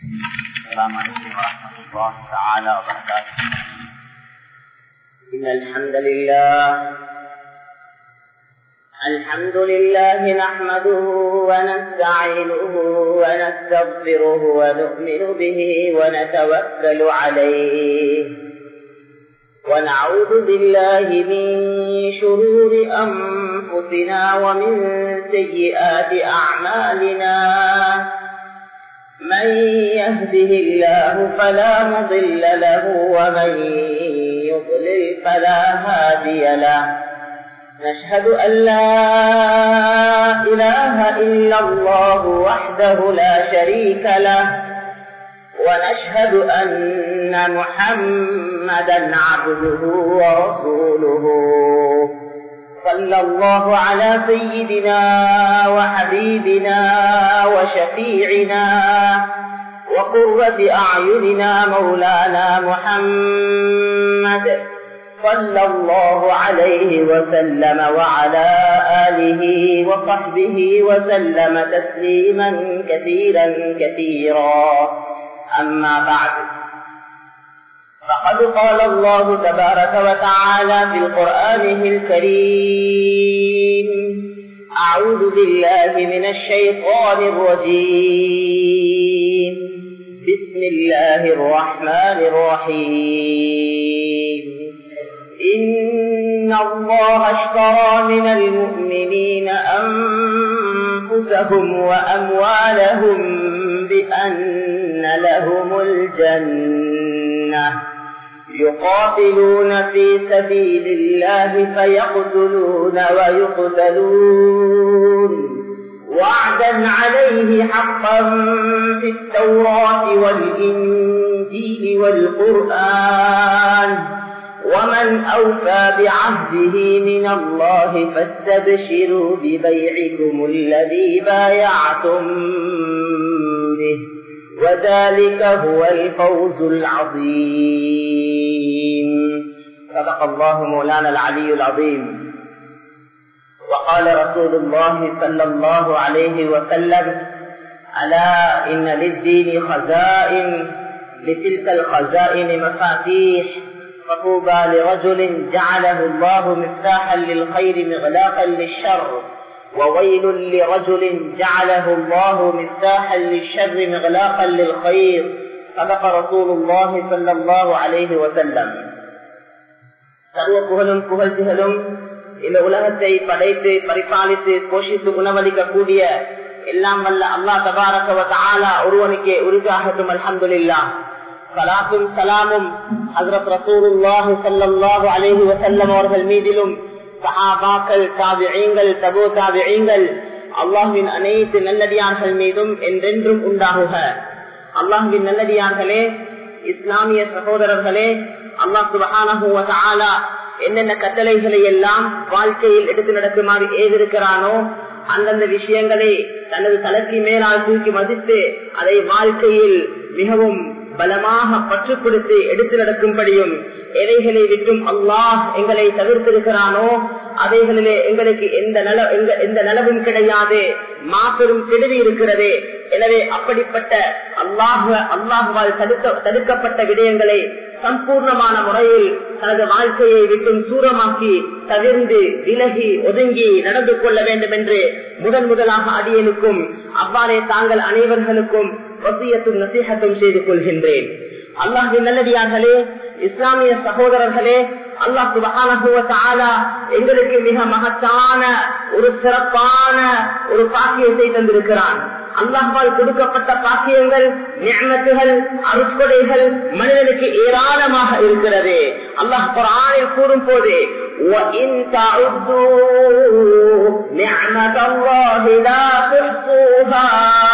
السلام عليكم ورحمة الله تعالى وبركاته إن الحمد لله الحمد لله نحمده ونستعينه ونستغفره ونؤمن به ونتوكل عليه ونعوذ بالله من شرور أنفسنا ومن سيئات أعمالنا من يهده الله فلا مضل له ومن يضلل فلا هادي له نشهد أن لا إله إلا الله وحده لا شريك له ونشهد أن محمدا عبده ورسوله صلى الله على سيدنا وحبيبنا وشفيعنا وقرة أعيننا مولانا محمد صلى الله عليه وسلم وعلى آله وصحبه وسلم تسليما كثيرا كثيرا أما بعد فقد قال الله تبارك وتعالى في القرآن الكريم أعوذ بالله من الشيطان الرجيم بسم الله الرحمن الرحيم إن الله اشترى من المؤمنين أنفسهم وأموالهم بأن لهم الجنة يقاتلون في سبيل الله فيقتلون ويقتلون وعدا عليه حقا في التوراة والإنجيل والقرآن ومن أوفى بعهده من الله فاستبشروا ببيعكم الذي بايعتم به وذلك هو الفوز العظيم صدق الله مولانا العلي العظيم وقال رسول الله صلى الله عليه وسلم ألا إن للدين خزائن لتلك الخزائن مفاتيح فطوبى لرجل جعله الله مفتاحا للخير مغلاقا للشر وويل لرجل جعله الله مفتاحا للشر مغلاقا للخير صدق رسول الله صلى الله عليه وسلم சர்வ புகழும் புகழ்ச்சிகளும் இந்த உலகத்தை படைத்து பரிபாலித்து போஷித்து உணவளிக்க கூடிய எல்லாம் வல்ல அல்லா தபாரக ஒருவனுக்கே உருகாகட்டும் அல்ஹம்துல்லா சலாத்தும் சலாமும் ஹசரத் ரசூலுல்லாஹி ஸல்லல்லாஹு அலைஹி வஸல்லம் அவர்கள் மீதிலும் சஹாபாக்கள் தாபிஈங்கள் தபோ தாபிஈங்கள் அல்லாஹ்வின் அனைத்து நல்லடியார்கள் மீதும் என்றென்றும் உண்டாகுக அல்லாஹ்வின் நல்லடியார்களே இஸ்லாமிய சகோதரர்களே அல்லாஹ் சுபஹானஹு வ தஆலா என்னென்ன கட்டளைகளை எல்லாம் வாழ்க்கையில் எடுத்து நடக்குமாறு ஏதிருக்கிறானோ அந்தந்த விஷயங்களை தனது தலைக்கு மேலால் தூக்கி மதித்து அதை வாழ்க்கையில் மிகவும் பலமாக பற்று கொடுத்து எடுத்து நடக்கும்படியும் எதைகளை விட்டும் அல்லாஹ் எங்களை தவிர்த்திருக்கிறானோ அவைகளிலே எங்களுக்கு எந்த நல எந்த நலவும் கிடையாது மாபெரும் கெடுதி இருக்கிறது எனவே அப்படிப்பட்ட அல்லாஹ் அல்லாஹுவால் தடுக்க தடுக்கப்பட்ட விடயங்களை சம்பூர்ணமான முறையில் தனது வாழ்க்கையை விட்டும் தூரமாக்கி தவிர்ந்து விலகி ஒதுங்கி நடந்து கொள்ள வேண்டும் என்று முதன் முதலாக அடியனுக்கும் அவ்வாறே தாங்கள் அனைவர்களுக்கும் வசியத்தும் நசீகத்தும் செய்து கொள்கின்றேன் அல்லாஹின் நல்லடியார்களே இஸ்லாமிய சகோதரர்களே அல்லாஹ் சுபகான எங்களுக்கு மிக மகத்தான ஒரு சிறப்பான ஒரு பாக்கியத்தை தந்திருக்கிறான் அல்லாஹால் கொடுக்கப்பட்ட பாக்கியங்கள் நியமத்துகள் அருட்கொடைகள் மனிதனுக்கு ஏராளமாக இருக்கிறது அல்லாஹ் குரானில் கூறும் போது وَإِن تَعُدُّوا نِعْمَةَ اللَّهِ لَا تُحْصُوهَا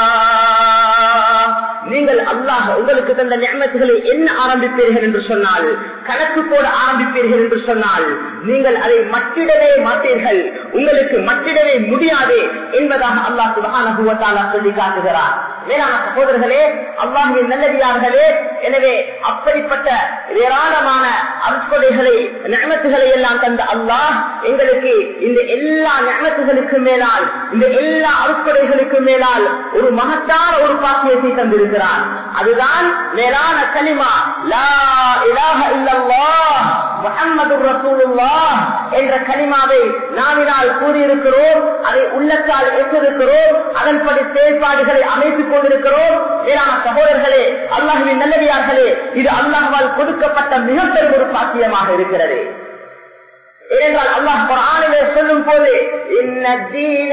நீங்கள் அல்லாஹ் உங்களுக்கு தந்த நியமத்துகளை என்ன ஆரம்பிப்பீர்கள் என்று சொன்னால் கணக்கு போட ஆரம்பிப்பீர்கள் என்று சொன்னால் நீங்கள் அதை மட்டிடவே மாட்டீர்கள் உங்களுக்கு மட்டிடவே முடியாது என்பதாக அல்லாஹ் சுபகான சொல்லி காட்டுகிறார் வேளாண் சகோதரர்களே அல்லாஹின் நல்லடியார்களே எனவே அப்படிப்பட்ட ஏராளமான அற்புதைகளை நியமத்துகளை எல்லாம் தந்த அல்லாஹ் எங்களுக்கு இந்த எல்லா நியமத்துகளுக்கு மேலால் இந்த எல்லா அற்புதைகளுக்கு மேலால் ஒரு மகத்தான ஒரு பாக்கியத்தை தந்திருக்கிறார் அதுதான் மேலான கலிமா லா இலாஹ இல்லல்லாஹ் முஹம்மது ரசூலுல்லாஹ் என்ற கலிமாவை நாவினால் கூறியிருக்கிறோம் அதை உள்ளத்தால் ஏற்றிருக்கிறோம் அதன்படி செயல்பாடுகளை அமைத்துக் கொண்டிருக்கிறோம் மேலான சகோதரர்களே அல்லாஹுவின் நல்லடியார்களே இது அல்லாஹால் கொடுக்கப்பட்ட மிக பெரும் ஒரு பாக்கியமாக இருக்கிறது ஏனென்றால் அல்லாஹ் குரானிலே சொல்லும் போது இன்ன தீன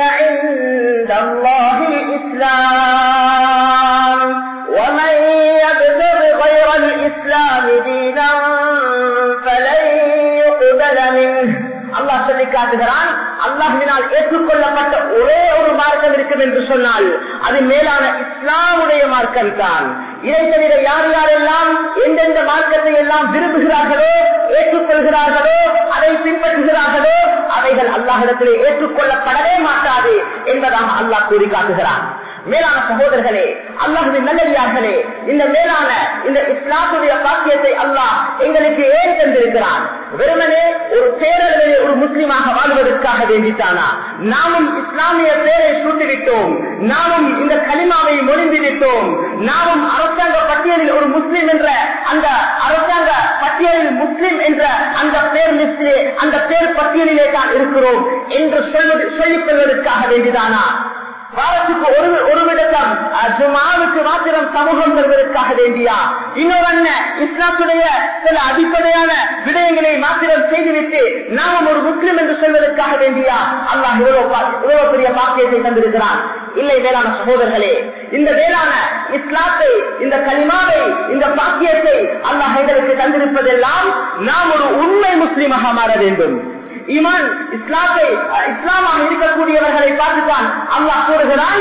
இஸ்லாம் ومن يبتغ غير الإسلام دينا فلن يقبل منه அல்லாஹ் சொல்லி காட்டுகிறான் அல்லாஹினால் ஏற்றுக்கொள்ளப்பட்ட ஒரே ஒரு மார்க்கம் இருக்கும் என்று சொன்னால் அது மேலான இஸ்லாமுடைய மார்க்கம் தான் இதை தவிர யார் யாரெல்லாம் எந்தெந்த மார்க்கத்தை எல்லாம் விரும்புகிறார்களோ ஏற்றுக்கொள்கிறார்களோ அதை பின்பற்றுகிறார்களோ அவைகள் அல்லாஹிடத்திலே ஏற்றுக்கொள்ளப்படவே மாட்டாது என்பதாக அல்லாஹ் கூறி காட்டுகிறான் மேலான சகோதரர்களே அல்லாஹுவின் நல்லடியார்களே இந்த மேலான இந்த இஸ்லாத்துடைய பாக்கியத்தை அல்லாஹ் எங்களுக்கு ஏன் தந்திருக்கிறான் வெறுமனே ஒரு பேரளவிலே ஒரு முஸ்லிமாக வாழ்வதற்காக வேண்டித்தானா நாமும் இஸ்லாமிய பேரை சூட்டிவிட்டோம் நாமும் இந்த கனிமாவை மொழிந்து விட்டோம் நாமும் அரசாங்க பட்டியலில் ஒரு முஸ்லிம் என்ற அந்த அரசாங்க பட்டியலில் முஸ்லிம் என்ற அந்த பேர் லிஸ்டிலே அந்த பேர் பட்டியலிலே தான் இருக்கிறோம் என்று சொல்வது சொல்லிக் கொள்வதற்காக வேண்டிதானா வாரத்துக்கு ஒரு ஒரு விடத்தம் ஜுமாவுக்கு மாத்திரம் சமூகம் தருவதற்காக வேண்டியா இன்னொரு அண்ணன் இஸ்லாத்துடைய சில அடிப்படையான விடயங்களை மாத்திரம் செய்துவிட்டு நாமும் ஒரு முஸ்லிம் என்று சொல்வதற்காக வேண்டியா அல்லாஹ் இவ்வளவு பெரிய பாக்கியத்தை தந்திருக்கிறான் இல்லை வேளாண் சகோதரர்களே இந்த வேளாண் இஸ்லாத்தை இந்த கலிமாவை இந்த பாக்கியத்தை அல்லாஹ் எங்களுக்கு தந்திருப்பதெல்லாம் நாம் ஒரு உண்மை முஸ்லிமாக மாற வேண்டும் ஈமான் இஸ்லாத்தை இஸ்லாமாக இருக்கக்கூடியவர்களை பார்த்துதான் அல்லாஹ் கூறுகிறான்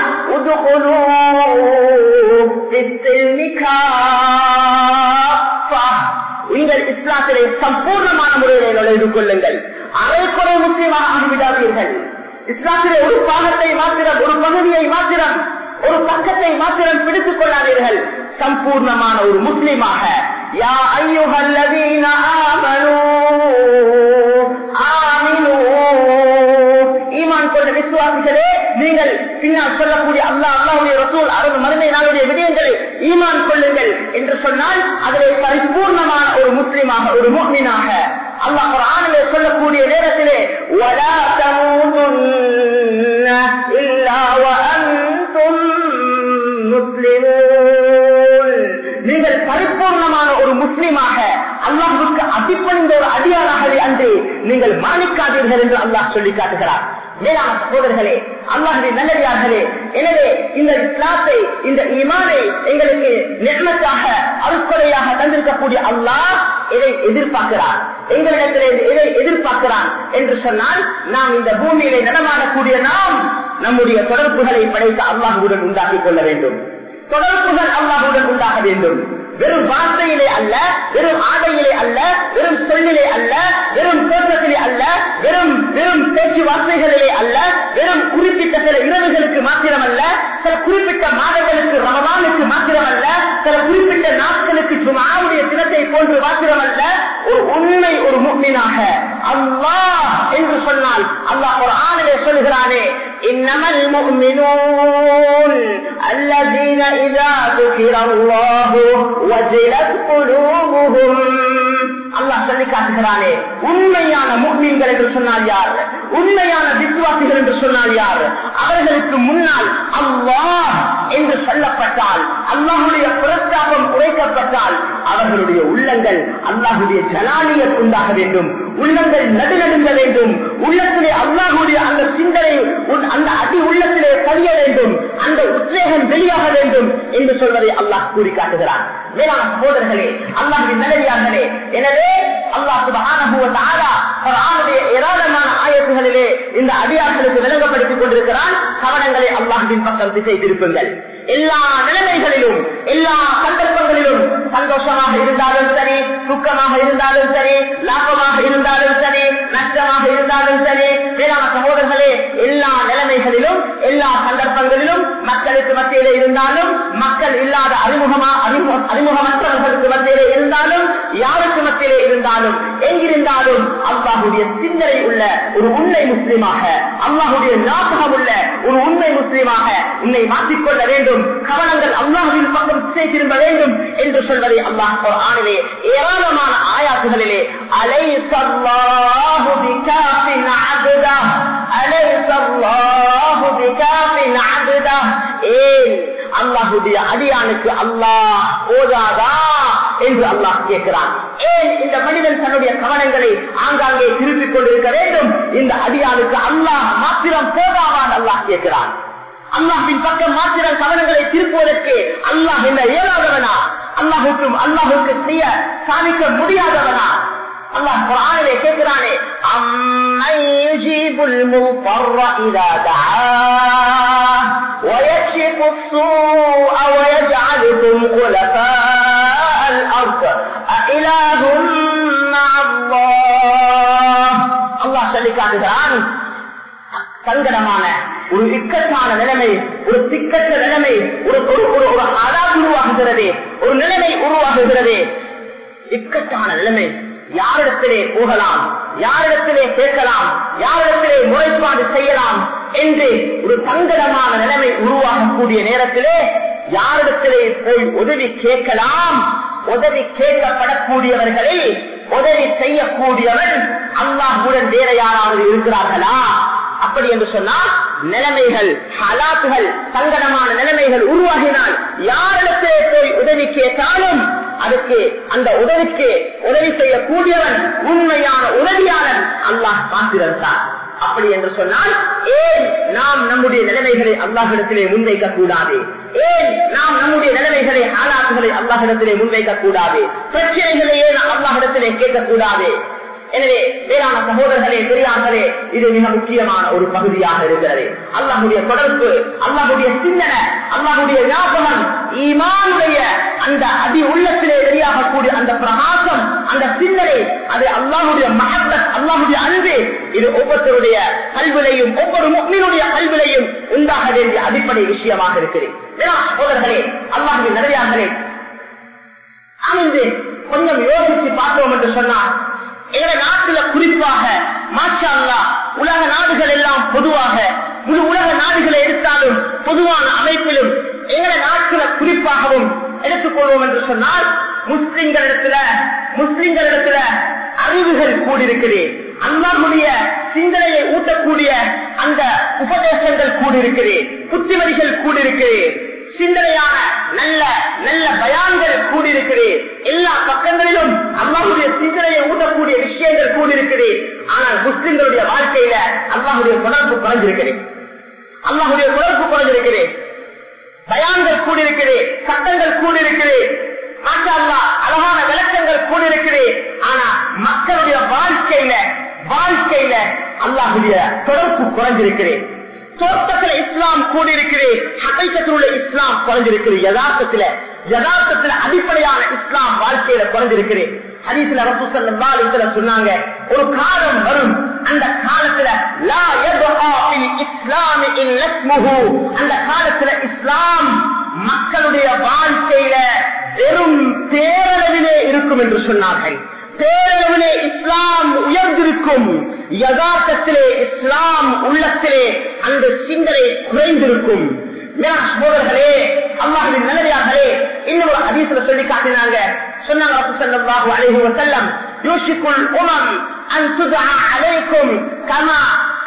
நீங்கள் இஸ்லாத்திலே சம்பூர்ணமான முறையிலே நுழைந்து கொள்ளுங்கள் அரைக்குறை முக்கியமாக ஆகிவிடாதீர்கள் இஸ்லாத்திலே ஒரு பாகத்தை மாத்திரம் ஒரு பகுதியை மாத்திரம் ஒரு பக்கத்தை மாத்திரம் பிடித்துக் கொள்ளாதீர்கள் சம்பூர்ணமான ஒரு முஸ்லிமாக யா ஐயுகல்லதீன ஆமனூ ஈமான் கொண்ட விசுவாசிகளே நீங்கள் பின்னால் சொல்லக்கூடிய அல்லா அல்லாவுடைய ரசூல் அரபு மறுமை நாளுடைய விடயங்களை ஈமான் கொள்ளுங்கள் என்று சொன்னால் அதிலே பரிபூர்ணமான ஒரு முஸ்லிமாக ஒரு முக்மீனாக அல்லாஹ் ஒரு ஆணிலே சொல்லக்கூடிய நேரத்திலே وَلَا تَمُوتُنَّ إِلَّا وَأَنْتُمْ مُسْلِمُونَ நீங்கள் பரிபூர்ணமான ஒரு முஸ்லிமாக அல்லாஹுக்கு அடிப்பணிந்த ஒரு அடியாராகவே அன்று நீங்கள் மாணிக்காதீர்கள் என்று அல்லாஹ் சொல்லி காட்டுகிறார் மேலான சகோதரர்களே அல்லாஹுடைய நல்லடியார்களே எனவே இந்த இஸ்லாத்தை இந்த இமானை எங்களுக்கு நெர்மத்தாக அருக்கொலையாக தந்திருக்கக்கூடிய அல்லாஹ் இதை எதிர்பார்க்கிறார் எங்களிடத்திலே எதை எதிர்பார்க்கிறான் என்று சொன்னால் நாம் இந்த பூமியிலே நடமாடக்கூடிய நாம் நம்முடைய தொடர்புகளை படைத்த அல்லாஹுடன் உண்டாக்கிக் கொள்ள வேண்டும் தொடர்புகள் அல்லாஹுடன் உண்டாக வேண்டும் வெறும் வார்த்தையிலே அல்ல வெறும் ஆடையிலே அல்ல வெறும் சொல்லிலே அல்ல வெறும் தோற்றத்திலே அல்ல வெறும் வெறும் பேச்சுவார்த்தைகளிலே அல்ல வெறும் குறிப்பிட்ட சில இரவுகளுக்கு மாத்திரமல்ல சில குறிப்பிட்ட மாதங்களுக்கு ரமதானுக்கு மாத்திரமல்ல சில குறிப்பிட்ட நாட்களுக்கு சுமாவுடைய தினத்தை போன்று மாத்திரமல்ல ஒரு உண்மை ஒரு முக்மீனாக அல்லாஹ் என்று சொன்னால் அல்லாஹ் ஒரு ஆணிலே சொல்கிறானே إنما المؤمنون الذين إذا ذكر الله وجلت قلوبهم அல்லாஹ் சொல்லி காட்டுகிறானே உண்மையான முக்மீன்கள் என்று சொன்னால் யார் உண்மையான விசுவாசிகள் என்று சொன்னால் யார் அவர்களுக்கு முன்னால் அல்லாஹ் என்று சொல்லப்பட்டால் அல்லாஹுடைய பிரஸ்தாபம் குறைக்கப்பட்டால் அவர்களுடைய உள்ளங்கள் அல்லாஹுடைய ஜனாலியத் உண்டாக வேண்டும் உள்ளங்கள் நடுநடுங்க வேண்டும் உள்ளத்திலே அல்லாஹுடைய அந்த சிந்தனை அந்த அடி உள்ளத்திலே பதிய வேண்டும் அந்த உத்வேகம் வெளியாக வேண்டும் என்று சொல்வதை அல்லாஹ் கூறி காட்டுகிறார் மேலான சகோதரர்களே அல்லாஹின் நல்லடியார்களே எனவே அல்லாஹ் சுபகானுடைய ஏராளமான ஆயத்துகளிலே இந்த அடியார்களுக்கு விளங்கப்படுத்திக் கொண்டிருக்கிறான் கவனங்களை அல்லாஹின் பக்கம் திசை திருப்புங்கள் எல்லா நிலைமைகளிலும் எல்லா சந்தர்ப்பங்களிலும் சந்தோஷமாக இருந்தாலும் சரி துக்கமாக இருந்தாலும் சரி லாபமாக இருந்தாலும் சரி நஷ்டமாக இருந்தாலும் சரி வேளாண் சகோதரர்களே எல்லா நிலைமைகளிலும் எல்லா சந்தர்ப்பங்களிலும் மக்களுக்கு மத்தியிலே இருந்தாலும் மக்கள் இல்லாத அறிமுகமா அறிமுகம் அறிமுகமற்றவர்களுக்கு மத்தியிலே இருந்தாலும் யாருக்கு மத்தியிலே இருந்தாலும் எங்கிருந்தாலும் அல்லாஹுடைய சிந்தனை உள்ள ஒரு உண்மை முஸ்லீமாக அல்லாஹுடைய ஞாபகம் உள்ள ஒரு உண்மை முஸ்லீமாக உன்னை மாற்றிக்கொள்ள வேண்டும் கவனங்கள் அல்லாஹுவின் பக்கம் திசை திரும்ப வேண்டும் என்று சொல்வதை அல்லாஹ் ஆணிலே ஏராளமான ஆயாத்துகளிலே அலை சல்லாஹு பிகாஃபின் அபுதா அலை சல்லாஹு பிகாஃபின் அபுதா ஏன் அல்லாஹுடைய அடியானுக்கு அல்லாஹ் போதாதா என்று அல்லாஹ் கேட்கிறான் ஏன் இந்த மனிதன் தன்னுடைய கவனங்களை ஆங்காங்கே திருப்பிக் கொண்டிருக்க வேண்டும் இந்த அடியானுக்கு அல்லாஹ் மாத்திரம் போதாவான் அல்லாஹ் கேட்கிறான் அல்லாஹின் பக்கம் மாத்திரம் கவனங்களை திருப்புவதற்கு அல்லாஹ் என்ன இயலாதவனா அல்லாஹுக்கும் அல்லாஹுக்கு செய்ய சாதிக்க முடியாதவனா அல்லாஹ் குரானிலே கேட்கிறானே அம்மை யுஜீபுல் முஃபர்ர இதா தஆ ويكشف السوء ويجعلكم خلفاء الأرض أإله مع الله الله சொல்லி காட்டுகிறான் சங்கடமான ஒரு இக்கட்டான நிலைமை ஒரு திக்கற்ற நிலைமை ஒரு ஒரு ஒரு அதாப் உருவாகுகிறது ஒரு நிலைமை உருவாகுகிறது இக்கட்டான நிலைமை யாரிடத்திலே போகலாம் யாரிடத்திலே கேட்கலாம் யாரிடத்திலே முறைப்பாடு செய்யலாம் என்று ஒரு சங்கடமான நிலைமை உருவாகக்கூடிய நேரத்திலே யாரிடத்திலே போய் உதவி கேட்கலாம் உதவி கேட்கப்படக்கூடியவர்களில் உதவி செய்யக்கூடியவன் அல்லாஹுடன் வேற யாராவது இருக்கிறார்களா அப்படி என்று சொன்னால் நிலைமைகள் ஹலாத்துகள் சங்கடமான நிலைமைகள் உருவாகினால் யாரிடத்திலே போய் உதவி கேட்டாலும் அதுக்கு அந்த உதவிக்கு உதவி செய்யக்கூடியவன் உண்மையான உதவியாளன் அல்லாஹ் பார்த்திருந்தார் அப்படி என்று சொன்னால் ஏன் நாம் நம்முடைய நிலைமைகளை அல்லாஹிடத்திலே முன்வைக்க கூடாது ஏன் நாம் நம்முடைய நிலைமைகளை ஆளாக்குகளை அல்லாஹிடத்திலே முன்வைக்க கூடாது பிரச்சனைகளை ஏன் அல்லாஹிடத்திலே கேட்கக்கூடாது எனவே வேளாண் சகோதரர்களே பெரியார்களே இது மிக முக்கியமான ஒரு பகுதியாக இருக்கிறது அல்லாஹுடைய தொடர்பு அல்லாஹுடைய சிந்தனை அல்லாஹுடைய ஞாபகம் ஈமானுடைய அந்த அதி உள்ளத்திலே வெளியாகக்கூடிய அந்த பிரகாசம் அந்த சிந்தனை அது அல்லாஹுடைய மகத்தத் அல்லாஹுடைய அன்பு இது ஒவ்வொருத்தருடைய கல்விலையும் ஒவ்வொரு முக்மீனுடைய கல்விலையும் உண்டாக வேண்டிய அடிப்படை விஷயமாக இருக்கிறது வேளாண் சகோதரர்களே அல்லாஹுடைய நிறையார்களே அமைந்து கொஞ்சம் யோசிச்சு பார்த்தோம் என்று சொன்னால் எங்க நாட்டுல குறிப்பாக மாஷா உலக நாடுகள் எல்லாம் பொதுவாக முழு உலக நாடுகளை எடுத்தாலும் பொதுவான அமைப்பிலும் எங்க நாட்டுல குறிப்பாகவும் எடுத்துக்கொள்வோம் என்று சொன்னால் முஸ்லிம்களிடத்துல முஸ்லிம்களிடத்துல அறிவுகள் கூடியிருக்குது அல்லாஹுடைய சிந்தனையை ஊட்டக்கூடிய அந்த உபதேசங்கள் கூடியிருக்குது புத்திமதிகள் கூடியிருக்குது சிந்தனையான நல்ல நல்ல பயான்கள் கூடியிருக்குது எல்லா பக்கங்களிலும் அல்லாஹுடைய சிந்தனையை ஊட்டக்கூடிய விஷயங்கள் கூடியிருக்குது ஆனால் முஸ்லிம்களுடைய வாழ்க்கையில அல்லாஹுடைய தொடர்பு குறைஞ்சிருக்குது அல்லாஹுடைய தொடர்பு குறைஞ்சிருக்குது பயான்கள் கூடியிருக்குது சட்டங்கள் கூடியிருக்குது அழகான விளக்கங்கள் கூடியிருக்குது ஆனா மக்களுடைய வாழ்க்கையில வாழ்க்கையில அல்லாஹுடைய தொடர்பு குறைஞ்சிருக்குது தோட்டத்துல இஸ்லாம் கூடியிருக்கிறேன் ஹகைக்கத்தில் இஸ்லாம் குறைஞ்சிருக்கிறது யதார்த்தத்துல யதார்த்தத்துல அடிப்படையான இஸ்லாம் வாழ்க்கையில குறைஞ்சிருக்கிறேன் ஹதீஸ்ல ரப்பு ஸல்லல்லாஹு சொன்னாங்க ஒரு காலம் வரும் அந்த காலத்துல லா யதுஆ ஃபில் இஸ்லாம் இல்லா இஸ்முஹு அந்த காலத்துல இஸ்லாம் மக்களுடைய வாழ்க்கையில வெறும் பேரளவிலே இருக்கும் என்று சொன்னார்கள் பேரளவிலே இஸ்லாம் உயர்ந்திருக்கும் யதார்த்தத்திலே இஸ்லாம் உள்ளத்திலே அந்த சிந்தனை குறைந்திருக்கும் சகோதரர்களே அல்லாஹின் நல்லதார்களே இன்னும் ஒரு அதிசல சொல்லி காட்டினாங்க சொன்னாங்க அலைஹி வசல்லம் யோசிக்குள் உமம் அன் துதா அலைக்கும் கமா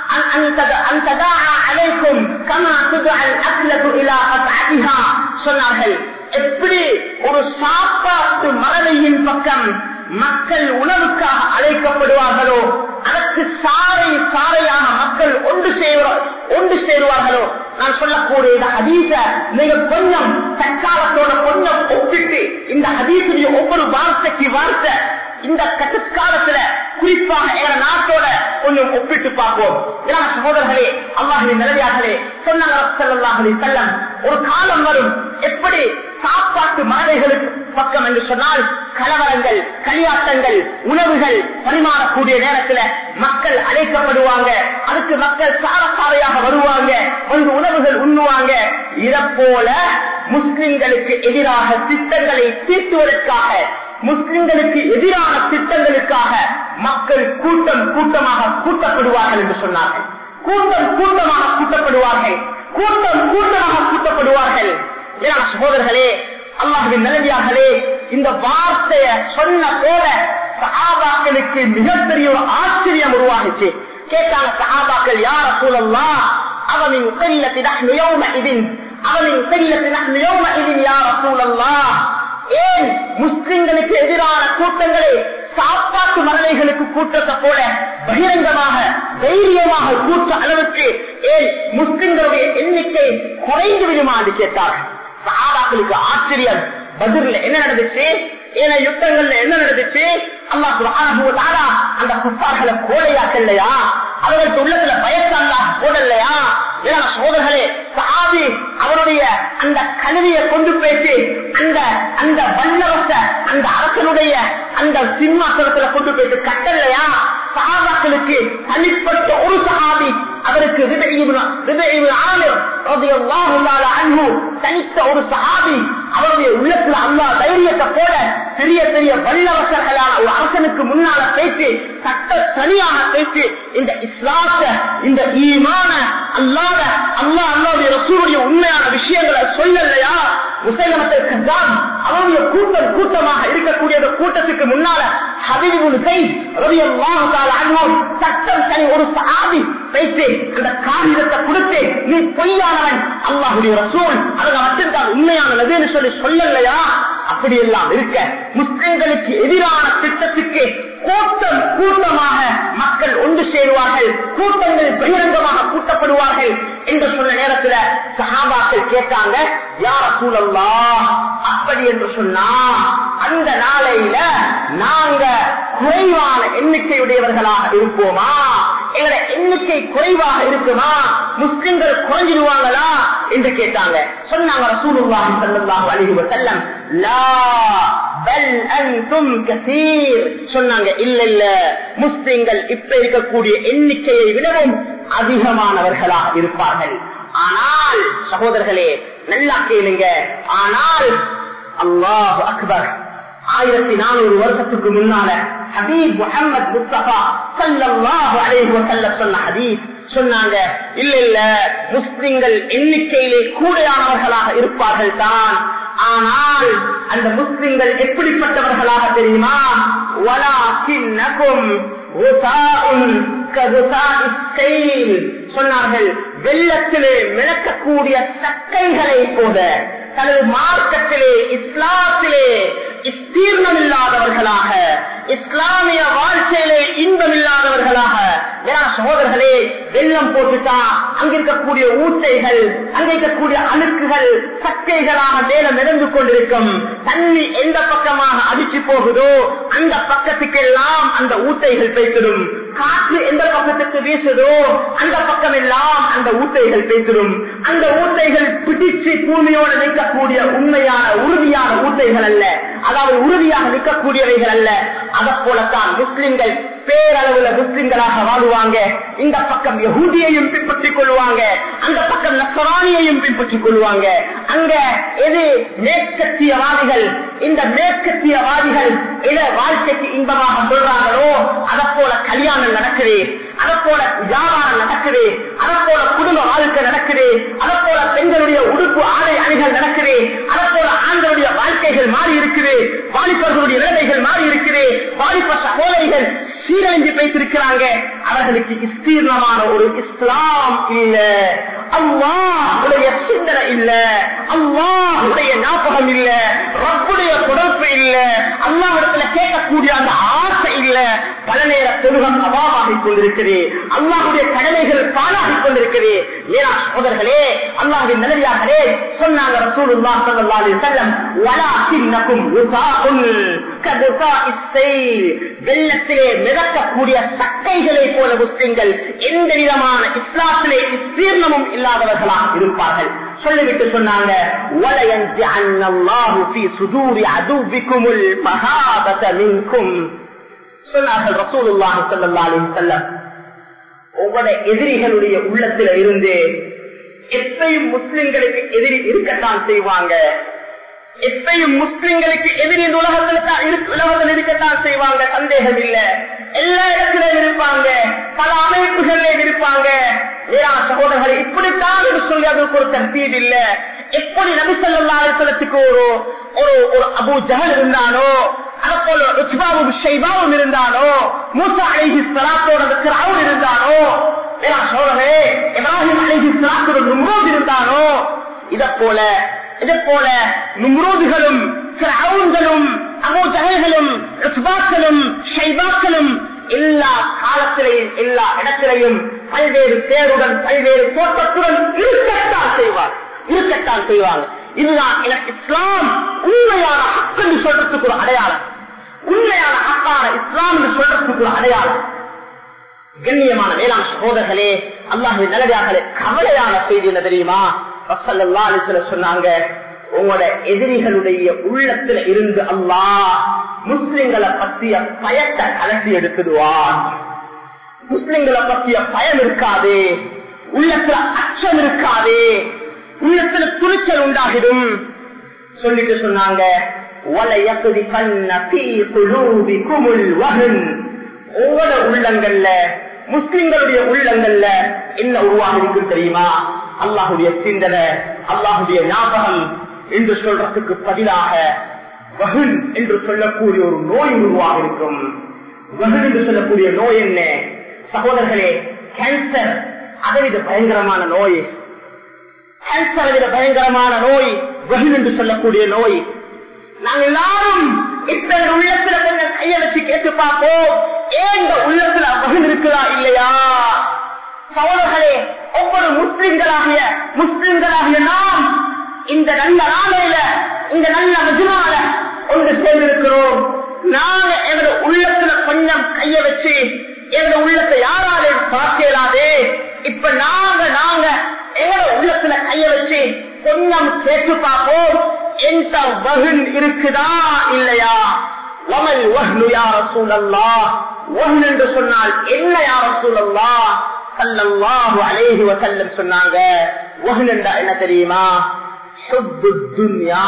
أن تداعى عليكم كما تدعى الأكلة إلى قطعتها சொன்னார்கள் எப்படி ஒரு சாப்பாட்டு மரணையின் பக்கம் மக்கள் உணவுக்காக அழைக்கப்படுவார்களோ அதற்கு சாறை சாறையாக மக்கள் ஒன்று சேருவார் ஒன்று சேருவார்களோ நான் சொல்லக்கூடிய இந்த ஹதீச நீங்க கொஞ்சம் தற்காலத்தோட கொஞ்சம் ஒப்பிட்டு இந்த ஹதீசுடைய ஒவ்வொரு வார்த்தைக்கு வார்த்தை இந்த கட்டுக்காலத்துல குறிப்பாக எங்க நாட்டோட கொஞ்சம் ஒப்பிட்டு பார்ப்போம் ஏன்னா சகோதரர்களே அல்லாஹின் நிலையார்களே சொன்னாங்க செல்லம் ஒரு காலம் வரும் எப்படி சாப்பாட்டு மாலைகளுக்கு பக்கம் என்று சொன்னால் கலவரங்கள் களியாட்டங்கள் உணவுகள் பரிமாறக்கூடிய நேரத்துல மக்கள் அழைக்கப்படுவாங்க அதுக்கு மக்கள் சாரசாரையாக வருவாங்க வந்து உணவுகள் உண்ணுவாங்க இதை போல முஸ்லிம்களுக்கு எதிராக திட்டங்களை தீர்த்துவதற்காக முஸ்லிம்களுக்கு எதிரான திட்டங்களுக்காக மக்கள் கூட்டம் கூட்டமாக கூட்டப்படுவார்கள் என்று சொன்னார்கள் கூட்டம் கூட்டமாக கூட்டப்படுவார்கள் கூட்டம் கூட்டமாக கூட்டப்படுவார்கள் ஏன்னா சகோதரர்களே அல்லாஹின் நிலவியார்களே இந்த வார்த்தைய சொன்ன போல சஹாபாக்களுக்கு மிகப்பெரிய ஒரு ஆச்சரியம் உருவாகிச்சு கேட்டாங்க சஹாபாக்கள் யார சூழல்லாம் அவனின் செல்லத்தின் அவனின் செல்லத்தின் யார சூழல்லாம் ஏன் முஸ்லிம்களுக்கு எதிரான கூட்டங்களை சாப்பாட்டு மரலைகளுக்கு கூட்டத்தை போல பகிரங்கமாக தைரியமாக கூட்ட அளவுக்கு ஏன் முஸ்லிம்களுடைய எண்ணிக்கை குறைந்து விடுமா என்று கேட்டார்கள் சஹாபாக்களுக்கு ஆச்சரியம் பதில் என்ன நடந்துச்சு ஏன யுத்தங்கள்ல என்ன நடந்துச்சு அல்லா சுபானா அந்த குப்பார்களை கோழையாக்கலையா அவர்களுக்கு உள்ளத்துல பயத்தல்லா போடலையா ஏன்னா சோதர்களே சாதி அவருடைய அந்த கருவியை கொண்டு போயிட்டு அந்த அந்த வல்லவச அந்த அரசனுடைய அந்த சிம்மாசனத்துல கொண்டு போயிட்டு கட்டலையா சகாபாக்களுக்கு தனிப்பட்ட ஒரு சகாபி அவருக்கு தனித்த ஒரு சகாபி அவருடைய உள்ளத்துல அல்லா தைரியத்தை போல பெரிய பெரிய வல்லவசர்களான ஒரு அரசனுக்கு முன்னால பேச்சு சட்ட தனியாக பேச்சு இந்த இஸ்லாத்த இந்த ஈமான அல்லாத அல்லா அல்லாவுடைய ரசூருடைய உண்மையான விஷயங்களை சொல்லலையா முசைலமத்திற்கு தான் அவருடைய கூட்டம் கூட்டமாக இருக்கக்கூடிய அந்த கூட்டத்துக்கு முன்னால ஹபீபுல் கை சட்டம் சரி ஒரு சாதி பேசி அந்த காகிதத்தை கொடுத்து நீ பொய்யானவன் அல்லாஹுடைய ரசூல் அவங்க மட்டும்தான் உண்மையானதுன்னு சொல்லி சொல்லலையா அப்படி எல்லாம் இருக்க முஸ்லிம்களுக்கு எதிரான திட்டத்துக்கு கூட்டம் கூட்டமாக மக்கள் ஒன்று சேருவார்கள் கூட்டங்கள் பகிரங்கமாக கூட்டப்படுவார்கள் என்று சொன்ன நேரத்துல சகாபாக்கள் கேட்டாங்க யார சூழல்லா அப்படி என்று சொன்னா அந்த நாளையில நாங்க குறைவான எண்ணிக்கையுடையவர்களாக இருப்போமா எங்களோட எண்ணிக்கை குறைவாக இருக்குமா முஸ்லிம்கள் குறைஞ்சிருவாங்களா என்று கேட்டாங்க சொன்னாங்க ரசூலுல்லாஹி ஸல்லல்லாஹு அலைஹி வஸல்லம் லா பல் அன்தும் கஸீர் சொன்னாங்க இல்ல இல்ல முஸ்லிம்கள் இப்ப இருக்கக்கூடிய எண்ணிக்கையை விடவும் அதிகமானவர்களாக இருப்பார்கள் ஆனால் சகோதரர்களே நல்லா கேளுங்க ஆனால் அல்லாஹ் அக்பர் ஆயிரத்தி நானூறு வருஷத்துக்கு முன்னால ஹபீப் முகமது முஸ்தபா சல்லாஹு அலைஹி வஸல்லம் சொன்ன ஹதீஸ் சொன்னாங்க இல்ல இல்ல முஸ்லிம்கள் எண்ணிக்கையிலே கூடையானவர்களாக இருப்பார்கள் தான் ஆனால் அந்த முஸ்லிம்கள் எப்படிப்பட்டவர்களாக தெரியுமா வலாக்கின்னகும் சொன்னார்கள் வெள்ளத்திலே மிளக்கக்கூடிய சக்கைகளை போல தனது மார்க்கத்திலே இஸ்லாத்திலே இஸ்தீர்ணம் இல்லாதவர்களாக இஸ்லாமிய வாழ்க்கையிலே இன்பம் இல்லாதவர்களாக சகோதரர்களே வெள்ளம் போட்டுட்டா அங்க இருக்கக்கூடிய ஊட்டைகள் அங்க இருக்கக்கூடிய அழுக்குகள் சக்கைகளாக மேல மிதந்து கொண்டிருக்கும் தண்ணி எந்த பக்கமாக அடிச்சு போகுதோ அந்த பக்கத்துக்கெல்லாம் அந்த ஊட்டைகள் பேசிடும் காற்று எந்த பக்கத்துக்கு வீசுதோ அந்த பக்கம் எல்லாம் அந்த ஊட்டைகள் பேசிடும் அந்த ஊட்டைகள் பிடிச்சு பூமியோடு நிற்கக்கூடிய உண்மையான உறுதியான ஊட்டைகள் அல்ல அதாவது உறுதியாக நிற்கக்கூடியவைகள் அல்ல அதை போலத்தான் முஸ்லிம்கள் பேரளவுல முஸ்லிம்களாக வாழுவாங்க இந்த பக்கம் யகுதியையும் பின்பற்றிக் கொள்வாங்க அந்த பக்கம் நசரானியையும் பின்பற்றிக் கொள்வாங்க அங்க எது மேற்கத்தியவாதிகள் இந்த மேற்கத்தியவாதிகள் எத வாழ்க்கைக்கு இன்பமாக சொல்றாங்களோ அதை போல கல்யாணம் நடக்குது அதை போல வியாபாரம் நடக்குது அதை போல குடும்ப வாழ்க்கை நடக்குது அதை போல பெண்களுடைய உடுப்பு ஆடை அணிகள் நடக்குது அதை போல ஆண்களுடைய வாழ்க்கைகள் மாறி இருக்குது வாலிபர்களுடைய நிலைமைகள் மாறி இருக்குது வாலிப சகோதரிகள் சீரழிஞ்சு பேசிருக்கிறாங்க அவர்களுக்கு விஸ்தீர்ணமான ஒரு இஸ்லாம் இல்ல அல்லாஹுடைய சிந்தனை இல்ல அல்லாஹுடைய ஞாபகம் இல்ல ரப்புடைய தொடர்பு இல்ல அல்லாஹிடத்துல கேட்கக்கூடிய அந்த ஆசை இல்ல பல நேர தொழுகம் அபாவாகிக் கொண்டிருக்கிறது அல்லாஹுடைய கடமைகள் பாழாகிக் கொண்டிருக்கிறது ஏனா சோதர்களே அல்லாஹின் நிலையார்களே சொன்னாங்க ரசூலுல்லா ஸல்லல்லாஹு அலைஹி வஸல்லம் வலாக்கின்னகும் உசாஉன் கதுசாஇஸ் ஸைல் வெள்ளத்திலே மிதக்கக்கூடிய சக்கைகளை போல முஸ்லிம்கள் எந்த விதமான இஸ்லாத்திலே விஸ்தீர்ணமும் இல்லாதவர்களாக இருப்பார்கள் சொல்லிவிட்டு சொன்னாங்க وَلَيَنْزِعَنَّ اللَّهُ فِي صُدُورِ عَدُوِّكُمُ الْمَهَابَةَ مِنْكُمْ சொன்னார்கள் ரசூலுல்லாஹி ஸல்லல்லாஹு அலைஹி வஸல்லம் ஒவ்வொரு எதிரிகளுடைய உள்ளத்தில இருந்து எப்பயும் முஸ்லிம்களுக்கு எதிரி இருக்கத்தான் செய்வாங்க எப்பயும் முஸ்லிம்களுக்கு எதிரி இந்த உலகத்துல தான் இருக்கு- உலகத்தில் இருக்கத்தான் செய்வாங்க சந்தேகம் இல்ல எல்லா இடத்திலும் இருப்பாங்க பல அமைப்புகள்ல இருப்பாங்க ஏன்னா சகோதரர்கள் இப்படித்தான் என்று சொல்லி அதுக்கு ஒரு தர்த்தீப் இல்ல எப்படி நபிசல்லாத்துக்கு ஒரு ஒரு ஒரு அபு ஜஹல் இருந்தானோ அதுபோல உஸ்மாவும் ஷைபாவும் இருந்தானோ மூசா அலிஹி சலாத்தோட கிராவும் இருந்தானோ ஏன்னா சோழரே இப்ராஹிம் அலிஹி சலாத்தோட நும்ரோத் இருந்தானோ இத போல இதை போல நும்ரோதுகளும் கிரவுன்களும் அபோஜகர்களும் ருத்பாக்களும் ஷைபாக்களும் எல்லா காலத்திலையும் எல்லா இடத்திலையும் பல்வேறு பேருடன் பல்வேறு தோட்டத்துடன் இருக்கத்தான் செய்வார் இருக்கத்தான் செய்வாங்க இதுதான் எனக்கு இஸ்லாம் உண்மையான ஹக்கு என்று சொல்றதுக்கு ஒரு அடையாளம் உண்மையான ஹக்கான இஸ்லாம் என்று சொல்றதுக்கு ஒரு அடையாளம் கண்ணியமான வேளாண் சகோதரர்களே அல்லாஹ் நல்லதார்களே கவலையான செய்தி என்ன தெரியுமா ரசல்லா அலிஸ்ல சொன்னாங்க உங்களோட எதிரிகளுடைய உள்ளத்துல இருந்து அல்லாஹ் முஸ்லிம்களை பத்திய பயத்தை கலட்டி எடுத்துடுவான் முஸ்லிம்களை பத்திய பயம் இருக்காது உள்ளத்துல அச்சம் இருக்காது உள்ளத்துல துணிச்சல் உண்டாகிடும் சொல்லிட்டு சொன்னாங்க وَلَيَقْذِفَنَّ فِي قُلُوبِكُمُ الْوَهْنَ ஒவ்வொரு உள்ளங்கள்ல முஸ்லிம்களுடைய உள்ளங்கள்ல என்ன உருவாக இருக்கும் தெரியுமா அல்லாஹுடைய சிந்தனை அல்லாஹுடைய ஞாபகம் என்று சொல்றதுக்கு பதிலாக வகுன் என்று சொல்லக்கூடிய ஒரு நோய் உருவாக இருக்கும் வகுன் என்று சொல்லக்கூடிய நோய் என்ன சகோதரர்களே கேன்சர் அதை விட பயங்கரமான நோய் கேன்சரை விட பயங்கரமான நோய் வகுன் என்று சொல்லக்கூடிய நோய் நாங்க எல்லாரும் இப்ப எங்க உள்ளத்துல கொஞ்சம் கைய வச்சு கேட்டு பார்ப்போம் ஏன் இந்த உள்ளத்துல வகன் இருக்குதா இல்லையா சோழர்களே ஒவ்வொரு முஸ்லிம்களாகிய முஸ்லிம்களாகிய நாம் இந்த நல்ல நாளையில இந்த நல்ல மஜுனால ஒன்று சேர்ந்திருக்கிறோம் நாங்க எங்க உள்ளத்துல கொஞ்சம் கைய வச்சு எங்க உள்ளத்தை யாராலையும் பார்க்கலாதே இப்ப நாங்க நாங்க எங்க உள்ளத்துல கைய வச்சு கொஞ்சம் கேட்டு பார்ப்போம் எந்த வகுன் இருக்குதா இல்லையா வமல் வஹ்னு யா ரசூலல்லாஹ் வஹ்ன் என்று சொன்னால் என்ன யா ரசூலல்லாஹ் ஸல்லல்லாஹு அலைஹி வஸல்லம் சொன்னாங்க வஹ்ன் என்றா என்ன தெரியுமா ஹுப்பு துன்யா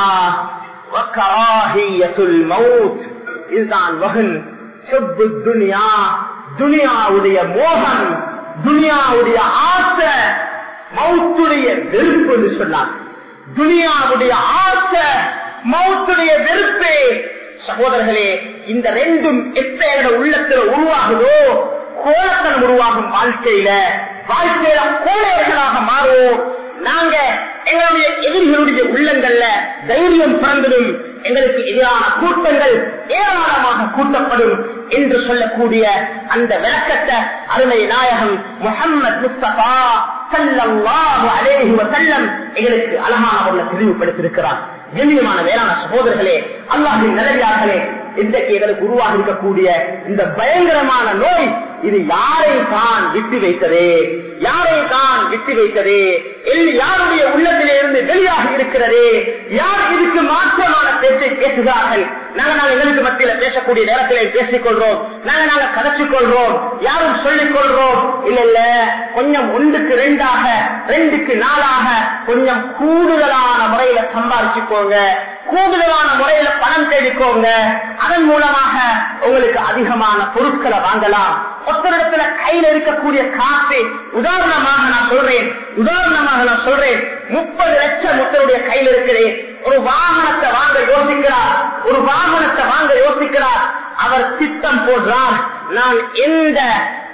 வ கராஹியத்துல் மௌத் இதுதான் வஹ்ன் ஹுப்பு துன்யா துனியாவுடைய மோகம் துனியாவுடைய ஆசை மௌத்துடைய வெறுப்பு என்று சொன்னாங்க துனியாவுடைய ஆசை மௌத்துடைய வெறுப்பு சகோதரர்களே இந்த ரெண்டும் எப்ப எங்க உள்ளத்துல உருவாகுதோ கோலத்தனம் உருவாகும் வாழ்க்கையில வாழ்க்கையில கோழையர்களாக மாறுவோம் நாங்க எங்களுடைய எதிரிகளுடைய உள்ளங்கள்ல தைரியம் பிறந்ததும் எங்களுக்கு எதிரான கூட்டங்கள் ஏராளமாக கூட்டப்படும் என்று சொல்லக்கூடிய அந்த விளக்கத்தை அருமை நாயகம் முகம்மது முஸ்தபா சல்லல்லாஹு அலைஹி வஸல்லம் எங்களுக்கு அழகான ஒரு தெளிவுபடுத்தியிருக்கிறார் கண்ணியமான வேளாண் சகோதரர்களே அல்லாஹின் நல்லதார்களே இன்றைக்கு எங்களுக்கு உருவாகி இருக்கக்கூடிய இந்த பயங்கரமான நோய் இது யாரை தான் விட்டு வைத்தது யாரை தான் விட்டு வைத்தது எல்- யாருடைய உள்ளத்திலே இருந்து வெளியாக இருக்கிறது யார் இதுக்கு மாற்றமான பேச்சை பேசுகிறார்கள் நாங்க நாங்க எங்களுக்கு மத்தியில பேசக்கூடிய நேரத்திலே பேசிக் கொள்றோம் நாங்க நாங்க கதைச்சுக் கொள்றோம் யாரும் சொல்லிக் கொள்றோம் இல்ல இல்ல கொஞ்சம் ஒன்றுக்கு ரெண்டாக ரெண்டுக்கு நாளாக கொஞ்சம் கூடுதலான முறையில சம்பாதிச்சுக்கோங்க கூடுதலான முறையில பணம் தேடிக்கோங்க அதன் மூலமாக உங்களுக்கு அதிகமான பொருட்களை வாங்கலாம் ஒருத்தரிடத்துல கையில இருக்கக்கூடிய காசு உதாரணமாக நான் சொல்றேன் உதாரணமாக நான் சொல்றேன் முப்பது லட்சம் ஒருத்தருடைய கையில் இருக்கிறேன் ஒரு வாகனத்தை வாங்க யோசிக்கிறார் ஒரு வாகனத்தை வாங்க யோசிக்கிறார் அவர் திட்டம் போடுறார் நான் எந்த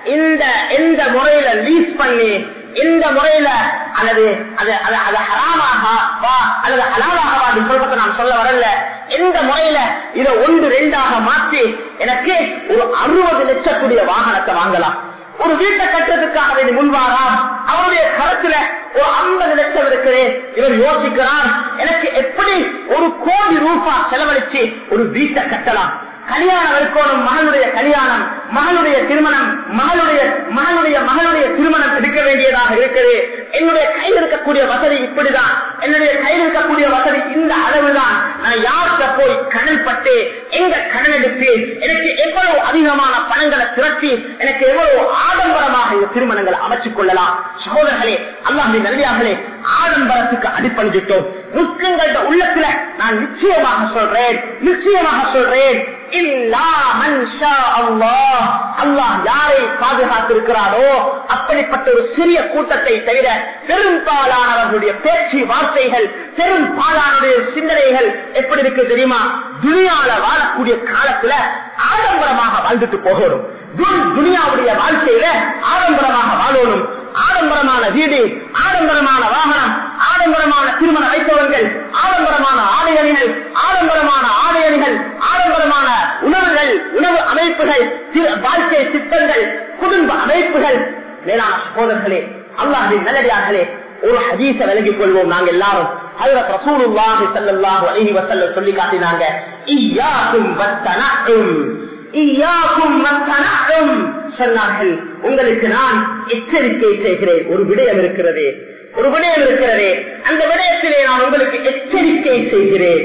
இந்த எந்த முறையில லீஸ் பண்ணி எந்த முறையில அல்லது அது அது அது ஹராமாக வா அல்லது ஹலாலாக வா அப்படி சொல்றதை நான் சொல்ல வரல எந்த முறையில இதை ஒன்று ரெண்டாக மாற்றி எனக்கு ஒரு அறுபது லட்சத்துடைய வாகனத்தை வாங்கலாம் ஒரு வீட்டை கட்டுறதுக்காக வேண்டி முன்வாராம் அவருடைய கருத்துல ஒரு ஐம்பது லட்சம் இருக்கிறேன் இவர் யோசிக்கிறார் எனக்கு எப்படி ஒரு கோடி ரூபாய் செலவழிச்சு ஒரு வீட்டை கட்டலாம் கல்யாணம் இருக்கணும் மகனுடைய கல்யாணம் மகளுடைய திருமணம் மகளுடைய மகனுடைய மகளுடைய திருமணம் எடுக்க வேண்டியதாக இருக்குது என்னுடைய கையில் இருக்கக்கூடிய வசதி இப்படிதான் என்னுடைய கையில் இருக்கக்கூடிய வசதி இந்த அளவுதான் நான் யார்கிட்ட போய் கடன் பட்டு எங்க கடன் எடுத்து எனக்கு எவ்வளவு அதிகமான பணங்களை திரட்டி எனக்கு எவ்வளவு ஆடம்பரமாக இந்த திருமணங்களை அமைச்சுக் கொள்ளலாம் சகோதரர்களே அல்லாஹ் நல்லியார்களே ஆடம்பரத்துக்கு அடிப்பணிட்டோம் முஸ்லிம்கள உள்ளத்துல நான் நிச்சயமாக சொல்றேன் நிச்சயமாக சொல்றேன் அல்லாஹ் யாரை பாதுகாத்திருக்கிறாரோ அப்படிப்பட்ட ஒரு சிறிய கூட்டத்தை தவிர பெரும்பாலானவர்களுடைய பேச்சு வார்த்தைகள் பெரும்பாலானுடைய சிந்தனைகள் எப்படி இருக்கு தெரியுமா துணியால வாழக்கூடிய காலத்துல ஆடம்பரமாக வாழ்ந்துட்டு போகணும் துனியாவுடைய வாழ்க்கையில ஆடம்பரமாக வாழணும் ஆடம்பரமான வீடு ஆடம்பரமான வாகனம் ஆடம்பரமான திருமண வைத்தவர்கள் ஆடம்பரமான ஆடையணிகள் ஆடம்பரமான ஆடையணிகள் ஆடம்பரமான உணவுகள் உணவு அமைப்புகள் வாழ்க்கை திட்டங்கள் குடும்ப அமைப்புகள் மேலான சகோதரர்களே அல்லாஹின் நல்லடியார்களே ஒரு ஹதீச விலகிக் கொள்வோம் நாங்க எல்லாரும் அதுல ரசூலுல்லாஹி ஸல்லல்லாஹு அலைஹி வஸல்லம் சொல்லி காட்டினாங்க இய்யாக்கும் வத்தனஉம் இய்யாக்கும் வத்தனஉம் சொன்னார்கள் உங்களுக்கு நான் எச்சரிக்கை செய்கிறேன் ஒரு விடயம் இருக்கிறது ஒரு விடயம் இருக்கிறது அந்த விடயத்திலே நான் உங்களுக்கு எச்சரிக்கை செய்கிறேன்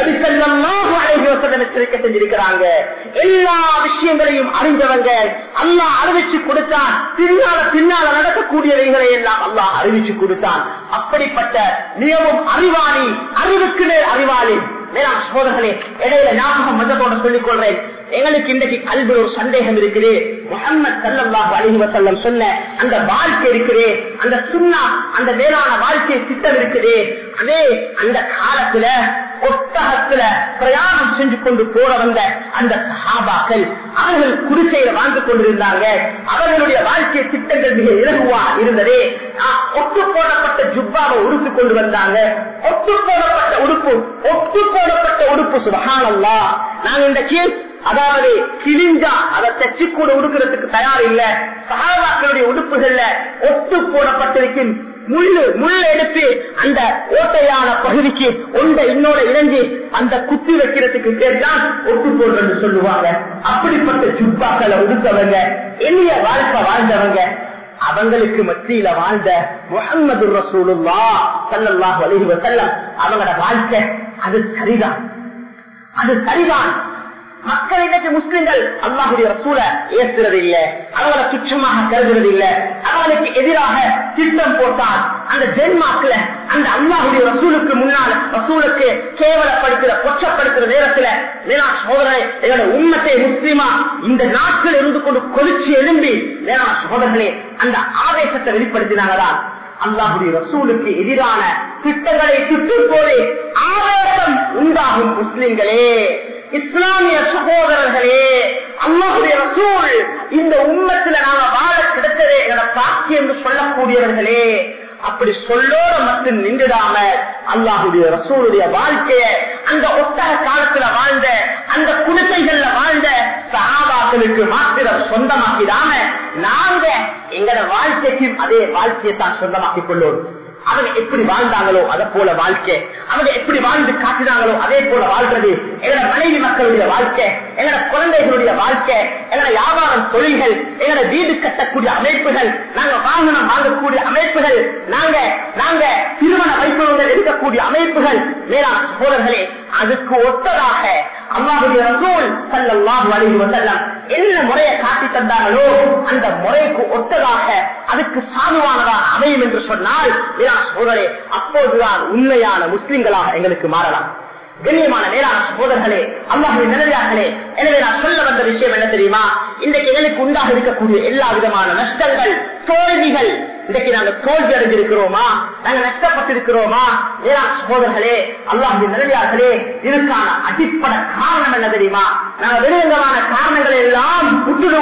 எச்சரிக்கை செஞ்சிருக்கிறாங்க எல்லா விஷயங்களையும் அறிந்தவங்க அல்லா அறிவிச்சு கொடுத்தான் பின்னால பின்னால நடக்கக்கூடியவைகளை எல்லாம் அல்லாஹ் அறிவிச்சு கொடுத்தான் அப்படிப்பட்ட மிகவும் அறிவாளி அறிவுக்கு மேல் அறிவாளி மேலாம் சோதர்களே இடையில ஞாபகம் மதத்தோட சொல்லிக் கொள்றேன் எங்களுக்கு இன்றைக்கு கல்வி ஒரு சந்தேகம் இருக்குது முகமது சல்லாஹ் அலிஹி வசல்லம் சொன்ன அந்த வாழ்க்கை இருக்குது அந்த சுண்ணா அந்த மேலான வாழ்க்கை திட்டம் இருக்குது அதே அந்த காலத்துல ஒட்டகத்துல பிரயாணம் செஞ்சு கொண்டு போற வந்த அந்த சஹாபாக்கள் அவர்கள் குடிசையில வாழ்ந்து கொண்டிருந்தாங்க அவர்களுடைய வாழ்க்கை திட்டங்கள் மிக இலகுவா இருந்தது ஒட்டு போடப்பட்ட ஜுப்பாவை உடுத்து கொண்டு வந்தாங்க ஒட்டு போடப்பட்ட உடுப்பு ஒட்டு போடப்பட்ட உடுப்பு சுபகானல்லா நாங்க இந்த கீழ் அதாவது கிழிஞ்சா அதை தச்சு கூட உடுக்கிறதுக்கு தயார் இல்ல சகாபாக்களுடைய உடுப்புகள்ல ஒட்டு போடப்பட்டிருக்கும் முள்ளு முள் எடுத்து அந்த ஓட்டையான பகுதிக்கு ஒன்றை இன்னோட இணைஞ்சு அந்த குத்தி வைக்கிறதுக்கு பேர் தான் ஒட்டு போடுறது சொல்லுவாங்க அப்படிப்பட்ட ஜுப்பாக்களை உடுத்தவங்க எளிய வாழ்க்கை வாழ்ந்தவங்க அவங்களுக்கு மத்தியில வாழ்ந்த முகமது ரசூலுல்லா சல்லாஹ் அலிஹி வசல்லம் அவங்களோட வாழ்க்கை அது சரிதான் அது சரிதான் மக்கள் இன்னைக்கு முஸ்லிம்கள் அல்லாஹுடைய ரசூல ஏசுறது இல்ல அவங்களை துச்சமாக கருதுறது இல்ல அவங்களுக்கு எதிராக திட்டம் போட்டால் அந்த ஜென்மாக்குல அந்த அல்லாஹுடைய ரசூலுக்கு முன்னால் ரசூலுக்கு கேவலப்படுத்துற கொச்சப்படுத்துற நேரத்துல வேணா சோதனை எங்களோட உண்மத்தை முஸ்லிமா இந்த நாட்டில் இருந்து கொண்டு கொதிச்சு எழும்பி வேணா சோதர்களே அந்த ஆவேசத்தை வெளிப்படுத்தினாங்கதான் அல்லாஹுடைய ரசூலுக்கு எதிரான திட்டங்களை சுற்றும் போது ஆவேசம் உண்டாகும் முஸ்லிம்களே இஸ்லாமிய சகோதரர்களே அல்லாஹுடைய ரசூல் இந்த உண்மத்துல நாங்க வாழ கிடைத்ததே எங்களை பாக்கி என்று சொல்லக்கூடியவர்களே அப்படி சொல்லோட மட்டும் நின்றுடாம அல்லாஹுடைய ரசூலுடைய வாழ்க்கைய அந்த ஒட்டக காலத்துல வாழ்ந்த அந்த குடிசைகள்ல வாழ்ந்த சகாபாக்களுக்கு மாத்திரம் சொந்தமாக்கிடாம நாங்க எங்களோட வாழ்க்கைக்கும் அதே வாழ்க்கையை தான் சொந்தமாக்கிக் கொள்ளோம் அவங்க எப்படி வாழ்ந்தாங்களோ அதை போல வாழ்க்கை அவங்க எப்படி வாழ்ந்து காட்டினாங்களோ அதே போல வாழ்றது எங்களோட மனைவி மக்களுடைய வாழ்க்கை எங்களோட குழந்தைகளுடைய வாழ்க்கை எங்களோட வியாபாரம் தொழில்கள் எங்களோட வீடு கட்டக்கூடிய அமைப்புகள் நாங்க வாகனம் வாங்கக்கூடிய அமைப்புகள் நாங்க நாங்க திருமண வைபவங்கள் எடுக்கக்கூடிய அமைப்புகள் மேலான சகோதரர்களே அதுக்கு ஒத்ததாக அல்லாஹுடைய ரசூல் சல்லாஹு அலைஹி வஸல்லம் என்ன முறையை காட்டி தந்தாங்களோ அந்த முறைக்கு ஒத்ததாக அதுக்கு சாதுவானதாக அமையும் என்று சொன்னால் சோதரே அப்போதுதான் உண்மையான முஸ்லிம்களாக எங்களுக்கு மாறலாம் கண்ணியமான மேலான சகோதரர்களே அல்லாஹுடைய நிலையார்களே எனவே நான் சொல்ல வந்த விஷயம் என்ன தெரியுமா இன்றைக்கு எங்களுக்கு உண்டாக இருக்கக்கூடிய எல்லா விதமான நஷ்டங்கள் தோல்விகள் இன்றைக்கு நாங்க தோல்வி அடைஞ்சிருக்கிறோமா நாங்க நஷ்டப்பட்டிருக்கிறோமா மேலான சகோதரர்களே அல்லாஹுடைய நிலையார்களே இதுக்கான அடிப்படை காரணம் என்ன தெரியுமா நாங்க வெளிரங்கமான காரணங்களை எல்லாம் விட்டுடுவோம்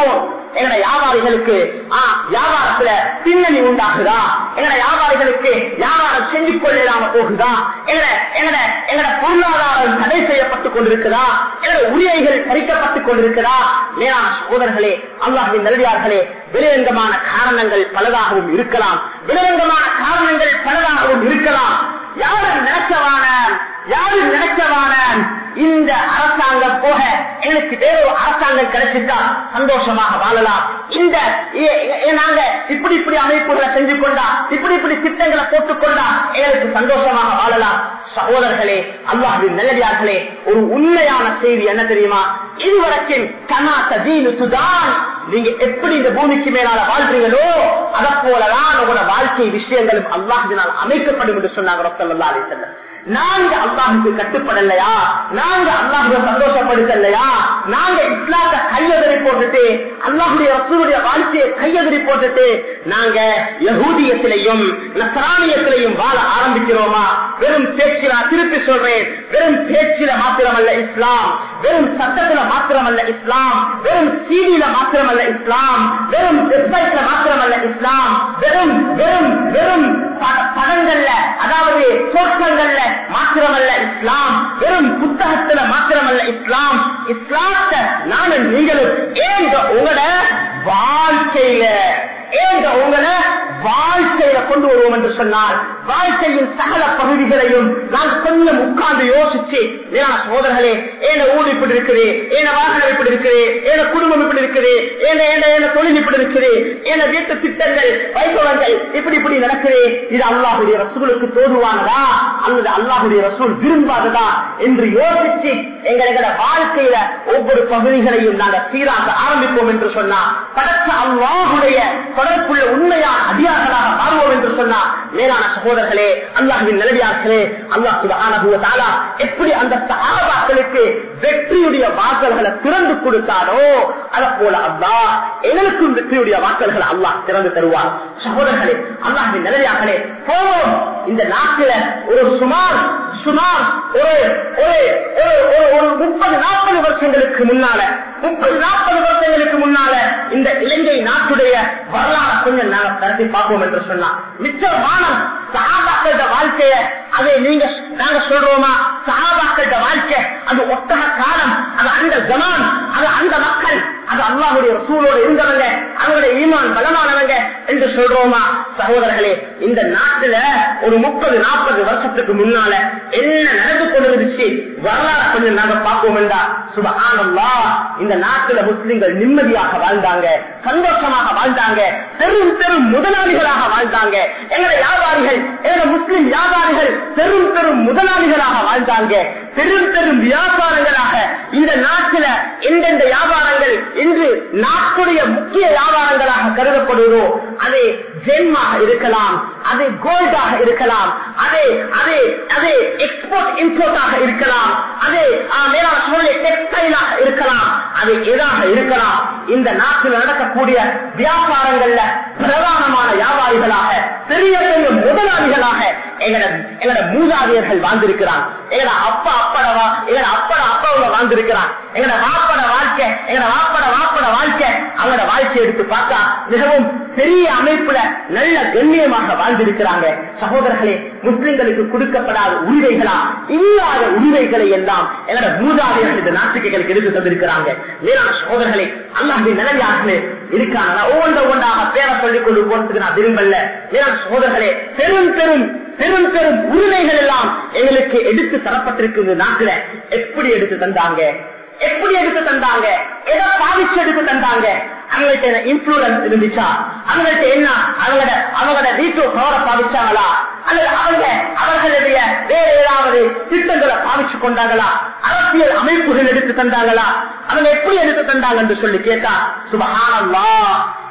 எங்கட வியாபாரிகளுக்கு ஆ, வியாபாரத்துல பின்னணி உண்டாகுதா எங்கட வியாபாரிகளுக்கு வியாபாரம் செஞ்சு கொள்ளாம போகுதா எங்கட எங்கட எங்கட பொருளாதாரம் தடை செய்யப்பட்டுக் கொண்டிருக்குதா எங்கட உரிமைகள் பறிக்கப்பட்டுக் கொண்டிருக்குதா மேலான சகோதரர்களே அல்லாஹின் நல்லடியார்களே வெளிரங்கமான காரணங்கள் பலதாகவும் இருக்கலாம் வெளிரங்கமான காரணங்கள் பலதாகவும் இருக்கலாம் யாரும் நினைச்சவான யாரும் நினைச்சவான இந்த அரசாங்கம் போக எங்களுக்கு வேறொரு அரசாங்கம் கிடைச்சிட்டா சந்தோஷமாக வாழலாம் இந்த ஏ- ஏ- நாங்க இப்படி இப்படி அமைப்புகளை செஞ்சு கொண்டா இப்படி இப்படி திட்டங்களை போட்டுக்கொண்டா எங்களுக்கு சந்தோஷமாக வாழலாம் சகோதரர்களே அல்லாஹின் நல்லடியார்களே ஒரு உண்மையான செய்தி என்ன தெரியுமா இதுவரைக்கும் கனாத்த தீனு சுதான் நீங்க எப்படி இந்த பூமிக்கு மேலால வாழ்றீங்களோ அதை போலதான் உங்களோட வாழ்க்கை விஷயங்களும் அல்லாஹினால் அமைக்கப்படும் என்று சொன்னாங்க ரசல்லா அலி செல்லம் நாங்க அல்லாஹுக்கு கட்டுப்படலையா நாங்க அல்லாஹுவை சந்தோஷப்படுத்தலையா நாங்க இஸ்லாத்தை கையெதிரி போட்டுட்டு அல்லாஹுடைய ரசூலுடைய வாழ்க்கையை கையெதிரி போட்டுட்டு நாங்க யகூதியத்திலையும் நசராணியத்திலையும் வாழ ஆரம்பிக்கிறோமா வெறும் பேச்சில திருப்பி சொல்றேன் வெறும் பேச்சில மாத்திரமல்ல இஸ்லாம் வெறும் சட்டத்துல மாத்திரமல்ல இஸ்லாம் வெறும் சீடியில மாத்திரமல்ல இஸ்லாம் வெறும் வெப்சைட்ல மாத்திரமல்ல இஸ்லாம் வெறும் வெறும் வெறும் ப- படங்கள்ல அதாவது தோற்றங்கள்ல மாத்திரமல்ல இஸ்லாம் வெறும் புத்தகத்துல மாத்திரமல்ல இஸ்லாம் இஸ்லாத்தை நானும் நீங்களும் ஏங்க உங்களோட வாழ்க்கையில ஏங்க உங்களை வாழ்க்கையில கொண்டு வருவோம் என்று சொன்னால் வாழ்க்கையின் சகல பகுதிகளையும் நான் கொஞ்சம் உட்கார்ந்து யோசிச்சு ஏன்னா சோதர்களே ஏன ஊடு இப்படி இருக்குது ஏன வாகனம் இப்படி இருக்குது ஏன குடும்பம் இப்படி இருக்குது ஏன ஏன ஏன தொழில் இப்படி இருக்குது ஏன வீட்டு திட்டங்கள் வைபவங்கள் இப்படி இப்படி நடக்குது இது அல்லாஹுடைய ரசூலுக்கு தோதுவானதா அல்லது அல்லாஹுடைய ரசூல் விரும்பாததா என்று யோசிச்சு எங்களோட வாழ்க்கையில ஒவ்வொரு பகுதிகளையும் நாங்கள் சீராக்க ஆரம்பிப்போம் என்று சொன்னா படைச்ச அல்லாஹுடைய தொடர்புள்ள உண்மையான அடியார்களாக மாறுவோம் என்று சொன்னா மேலான சகோதரர்களே அல்லாஹுவின் நிலவியார்களே அல்லாஹ் சுபஹானஹு வ தஆலா எப்படி அந்த சஹாபாக்களுக்கு வெற்றியுடைய வாசல்களை திறந்து கொடுத்தாரோ அத போல அல்லாஹ் எங்களுக்கும் வெற்றியுடைய வாசல்களை அல்லாஹ் திறந்து தருவார் சகோதரர்களே அல்லாஹின் நிலவியார்களே போவோம் இந்த நாட்டில ஒரு சுமார் சுமார் ஒரு ஒரு ஒரு ஒரு ஒரு முப்பது நாற்பது வருஷங்களுக்கு முன்னால முப்பது நாற்பது வருஷங்களுக்கு முன்னால இந்த இலங்கை நாட்டுடைய வரலாறு கொஞ்சம் நாங்க பரப்பி பார்ப்போம் என்று சொன்னா மிச்சமான சகாபாக்கள வாழ்க்கைய அதை நீங்க நாங்க சொல்றோமா சகாபாக்கள வாழ்க்கை அது ஒட்டக காலம் அது அந்த ஜமான் அது அந்த மக்கள் அது அல்லாஹுடைய சூழோடு இருந்தவங்க அவங்களுடைய ஈமான் பலமானவங்க என்று சொல்றோமா சகோதரர்களே இந்த நாட்டுல ஒரு முப்பது நாற்பது வருஷத்துக்கு முன்னால என்ன நடந்து கொண்டிருந்துச்சு வரலாறு கொஞ்சம் நாங்க பார்ப்போம் என்றா சுபஹானல்லா இந்த நாட்டுல முஸ்லிம்கள் நிம்மதியாக வாழ்ந்தாங்க சந்தோஷமாக வாழ்ந்தாங்க பெரும் பெரும் முதலாளிகளாக வாழ்ந்தாங்க எங்களை வியாபாரிகள் எங்களை முஸ்லிம் வியாபாரிகள் பெரும் பெரும் முதலாளிகளாக வாழ்ந்தாங்க பெரும் பெரும் வியாபாரங்களாக இந்த நாட்டில எந்தெந்த வியாபாரங்கள் இன்று நாட்டுடைய முக்கிய வியாபாரங்களாக கருதப்படுவதோ அது ஜென்மாக இருக்கலாம் அது கோல்டாக இருக்கலாம் அது அது அது எக்ஸ்போர்ட் இம்போர்ட்டாக இருக்கலாம் அது ஆ, மேலான சூழ்நிலை டெக்ஸ்டைலாக இருக்கலாம் அது எதாக இருக்கலாம் இந்த நாட்டில் நடக்கக்கூடிய வியாபாரங்கள்ல பிரதானமான வியாபாரிகளாக பெரிய பெரிய முதலாளிகளாக எங்கட எங்கட மூதாதையர்கள் வாழ்ந்திருக்கிறான் எங்கட அப்பா அப்படவா எங்கட அப்பட அப்பாவுல வாழ்ந்திருக்கிறான் எங்கட வாப்பட வாழ்க்கை எங்கட வாப்பட வாப்பட வாழ்க்கை அவங்களோட வாழ்க்கையை எடுத்து பார்த்தா மிகவும் பெரிய அமைப்புல நல்ல கண்ணியமாக வாழ்ந்திருக்கிறாங்க சகோதரர்களே முஸ்லிம்களுக்கு கொடுக்கப்படாத உரிமைகளா இல்லாத உரிமைகளை எல்லாம் எங்களோட மூதாதையர்கள் இந்த நாட்டுக்கு எங்களுக்கு எடுத்து தந்திருக்கிறாங்க மேலான சகோதரர்களே அல்லாஹின் நிலையாகவே இருக்காங்க நான் ஒவ்வொன்ற ஒன்றாக பேரை சொல்லிக் கொண்டு போறதுக்கு நான் விரும்பல மேலான சகோதரர்களே பெரும் பெரும் பெரும் பெரும் உரிமைகள் எல்லாம் எங்களுக்கு எடுத்து தரப்பட்டிருக்கு இந்த நாட்டுல எப்படி எடுத்து தந்தாங்க எப்படி எடுத்து தந்தாங்க எதை பாதிச்சு எடுத்து தந்தாங்க அவங்கள்ட்ட இன்ஃபுளுன்ஸ் இருந்துச்சா அவங்கள்ட்ட என்ன அவங்களோட அவங்களோட வீட்டு பவரை பாதிச்சாங்களா அல்லது அவங்க அவர்களுடைய வேற ஏதாவது திட்டங்களை பாதிச்சு கொண்டாங்களா அரசியல் அமைப்புகள் எடுத்து தந்தாங்களா அவங்க எப்படி எடுத்து தந்தாங்க என்று சொல்லி கேட்டா சுபஹானல்லா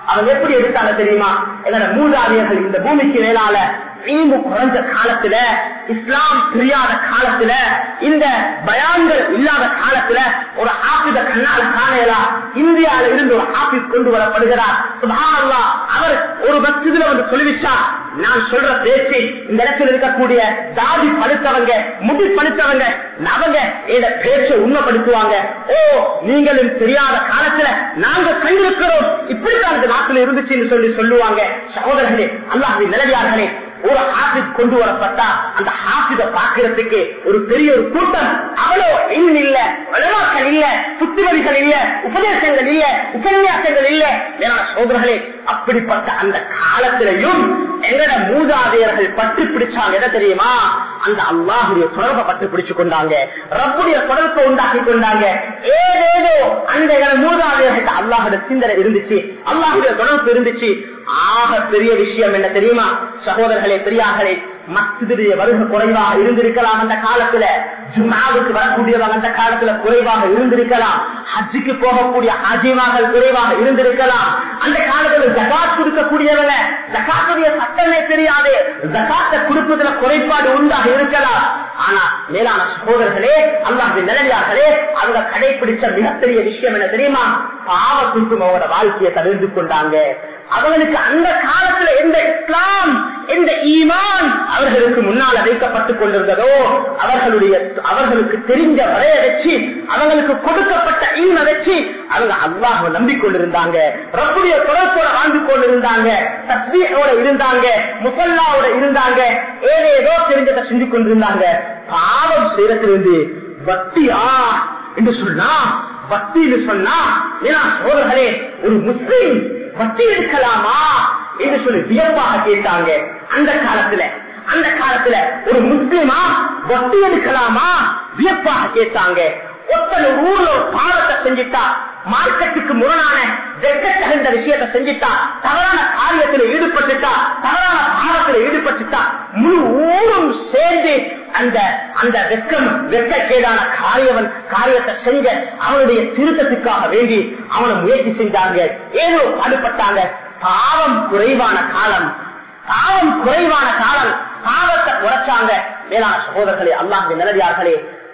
அவங்க எப்படி எடுத்தாங்க தெரியுமா எங்களோட மூதாதையர்கள் இந்த பூமிக்கு மேலால ஈம்பு குறைஞ்ச காலத்துல இஸ்லாம் தெரியாத காலத்துல இந்த பயான்கள் இல்லாத காலத்துல ஒரு ஆபித கண்ணால காணலாம் இந்தியால இருந்து ஒரு ஆபிஸ் கொண்டு வரப்படுகிறார் சுபானல்லா அவர் ஒரு மசிதில வந்து சொல்லிவிட்டா நான் சொல்ற பேச்சு இந்த இடத்துல இருக்கக்கூடிய தாதி படுத்தவங்க முடி படுத்தவங்க அவங்க இந்த பேச்சை உண்மைப்படுத்துவாங்க ஓ நீங்களும் தெரியாத காலத்துல நாங்க கண்டிருக்கிறோம் இப்படித்தான் இந்த நாட்டில் இருந்துச்சுன்னு சொல்லி சொல்லுவாங்க சகோதரர்களே அல்லாஹின் நிலவியார்களே ஒரு ஹாஃபிஸ் கொண்டு வரப்பட்டா அந்த ஹாஃபித பாக்குறதுக்கு ஒரு பெரிய ஒரு கூட்டம் அவ்வளோ இன்னும் இல்ல வளமாக்கள் இல்ல புத்திமதிகள் இல்ல உபதேசங்கள் இல்ல உபன்யாசங்கள் இல்ல மேலான சோதரர்களே அப்படிப்பட்ட அந்த காலத்திலையும் எங்கட மூதாதையர்கள் பற்றி பிடிச்சாங்க எதை தெரியுமா அந்த அல்லாஹுடைய தொடர்பை பற்றி பிடிச்சு கொண்டாங்க ரப்புடைய தொடர்பை உண்டாக்கி கொண்டாங்க ஏதேதோ அந்த எங்கட மூதாதையர்களுக்கு அல்லாஹுடைய சிந்தனை இருந்துச்சு அல்லாஹுடைய தொடர்பு இருந்துச்சு ஆக பெரிய விஷயம் என்ன தெரியுமா சகோதரர்களே பெரியார்களே மசிதுடைய வருகை குறைவாக இருந்திருக்கலாம் அந்த காலத்துல ஜும்மாவுக்கு வரக்கூடியவங்க அந்த காலத்துல குறைவாக இருந்திருக்கலாம் ஹஜ்ஜுக்கு போகக்கூடிய ஹஜிமாக்கள் குறைவாக இருந்திருக்கலாம் அந்த காலத்துல ஜகாத் கொடுக்கக்கூடியவங்க ஜகாத்துடைய சட்டமே தெரியாது ஜகாத்தை கொடுப்பதுல குறைபாடு உண்டாக இருக்கலாம் ஆனா மேலான சகோதரர்களே அல்லாஹின் நிலையார்களே அவங்க கடைபிடிச்ச மிகப்பெரிய விஷயம் என்ன தெரியுமா பாவத்துக்கும் அவரோட வாழ்க்கையை தவிர்த்து கொண்டாங்க அவர்களுக்கு அந்த காலத்துல எந்த இஸ்லாம் எந்த ஈமான் அவர்களுக்கு முன்னால் வைக்கப்பட்டுக் கொண்டிருந்ததோ அவர்களுடைய அவர்களுக்கு தெரிஞ்ச வரைய வச்சு அவங்களுக்கு கொடுக்கப்பட்ட ஈமை வச்சு அவங்க அல்லாஹ் நம்பிக்கொண்டிருந்தாங்க ரப்புடைய தொடர்போட வாழ்ந்து கொண்டிருந்தாங்க தஸ்மீகோட இருந்தாங்க முசல்லாவோட இருந்தாங்க ஏதேதோ தெரிஞ்சதை செஞ்சு கொண்டிருந்தாங்க பாவம் செய்யறதிலிருந்து வட்டியா என்று சொன்னா வட்டின்னு சொன்னா ஏன்னா சோதர்களே ஒரு முஸ்லீம் வட்டி எடுக்கலாமா என்று சொல்லி வியப்பாக கேட்டாங்க அந்த காலத்துல அந்த காலத்துல ஒரு முஸ்லிமா வட்டி எடுக்கலாமா வியப்பாக கேட்டாங்க ஒருத்தர் ஊர்ல ஒரு பாவத்தை செஞ்சுட்டா மார்க்கெட்டுக்கு முரணான வெக்க தகுந்த விஷயத்தை செஞ்சுட்டா தவறான காரியத்தில் ஈடுபட்டுட்டா தவறான பாவத்தில் ஈடுபட்டுட்டா முழு ஊரும் சேர்ந்து அந்த அந்த வெக்கம் வெக்கக்கேடான காரியவன் காரியத்தை செஞ்ச அவனுடைய திருத்தத்துக்காக வேண்டி அவனை முயற்சி செஞ்சாங்க ஏதோ பாடுபட்டாங்க பாவம் குறைவான காலம் பாவம் குறைவான காலம் பாவத்தை குறைச்சாங்க மேலான சகோதரர்களே அல்லாஹ் நிலவியார்களே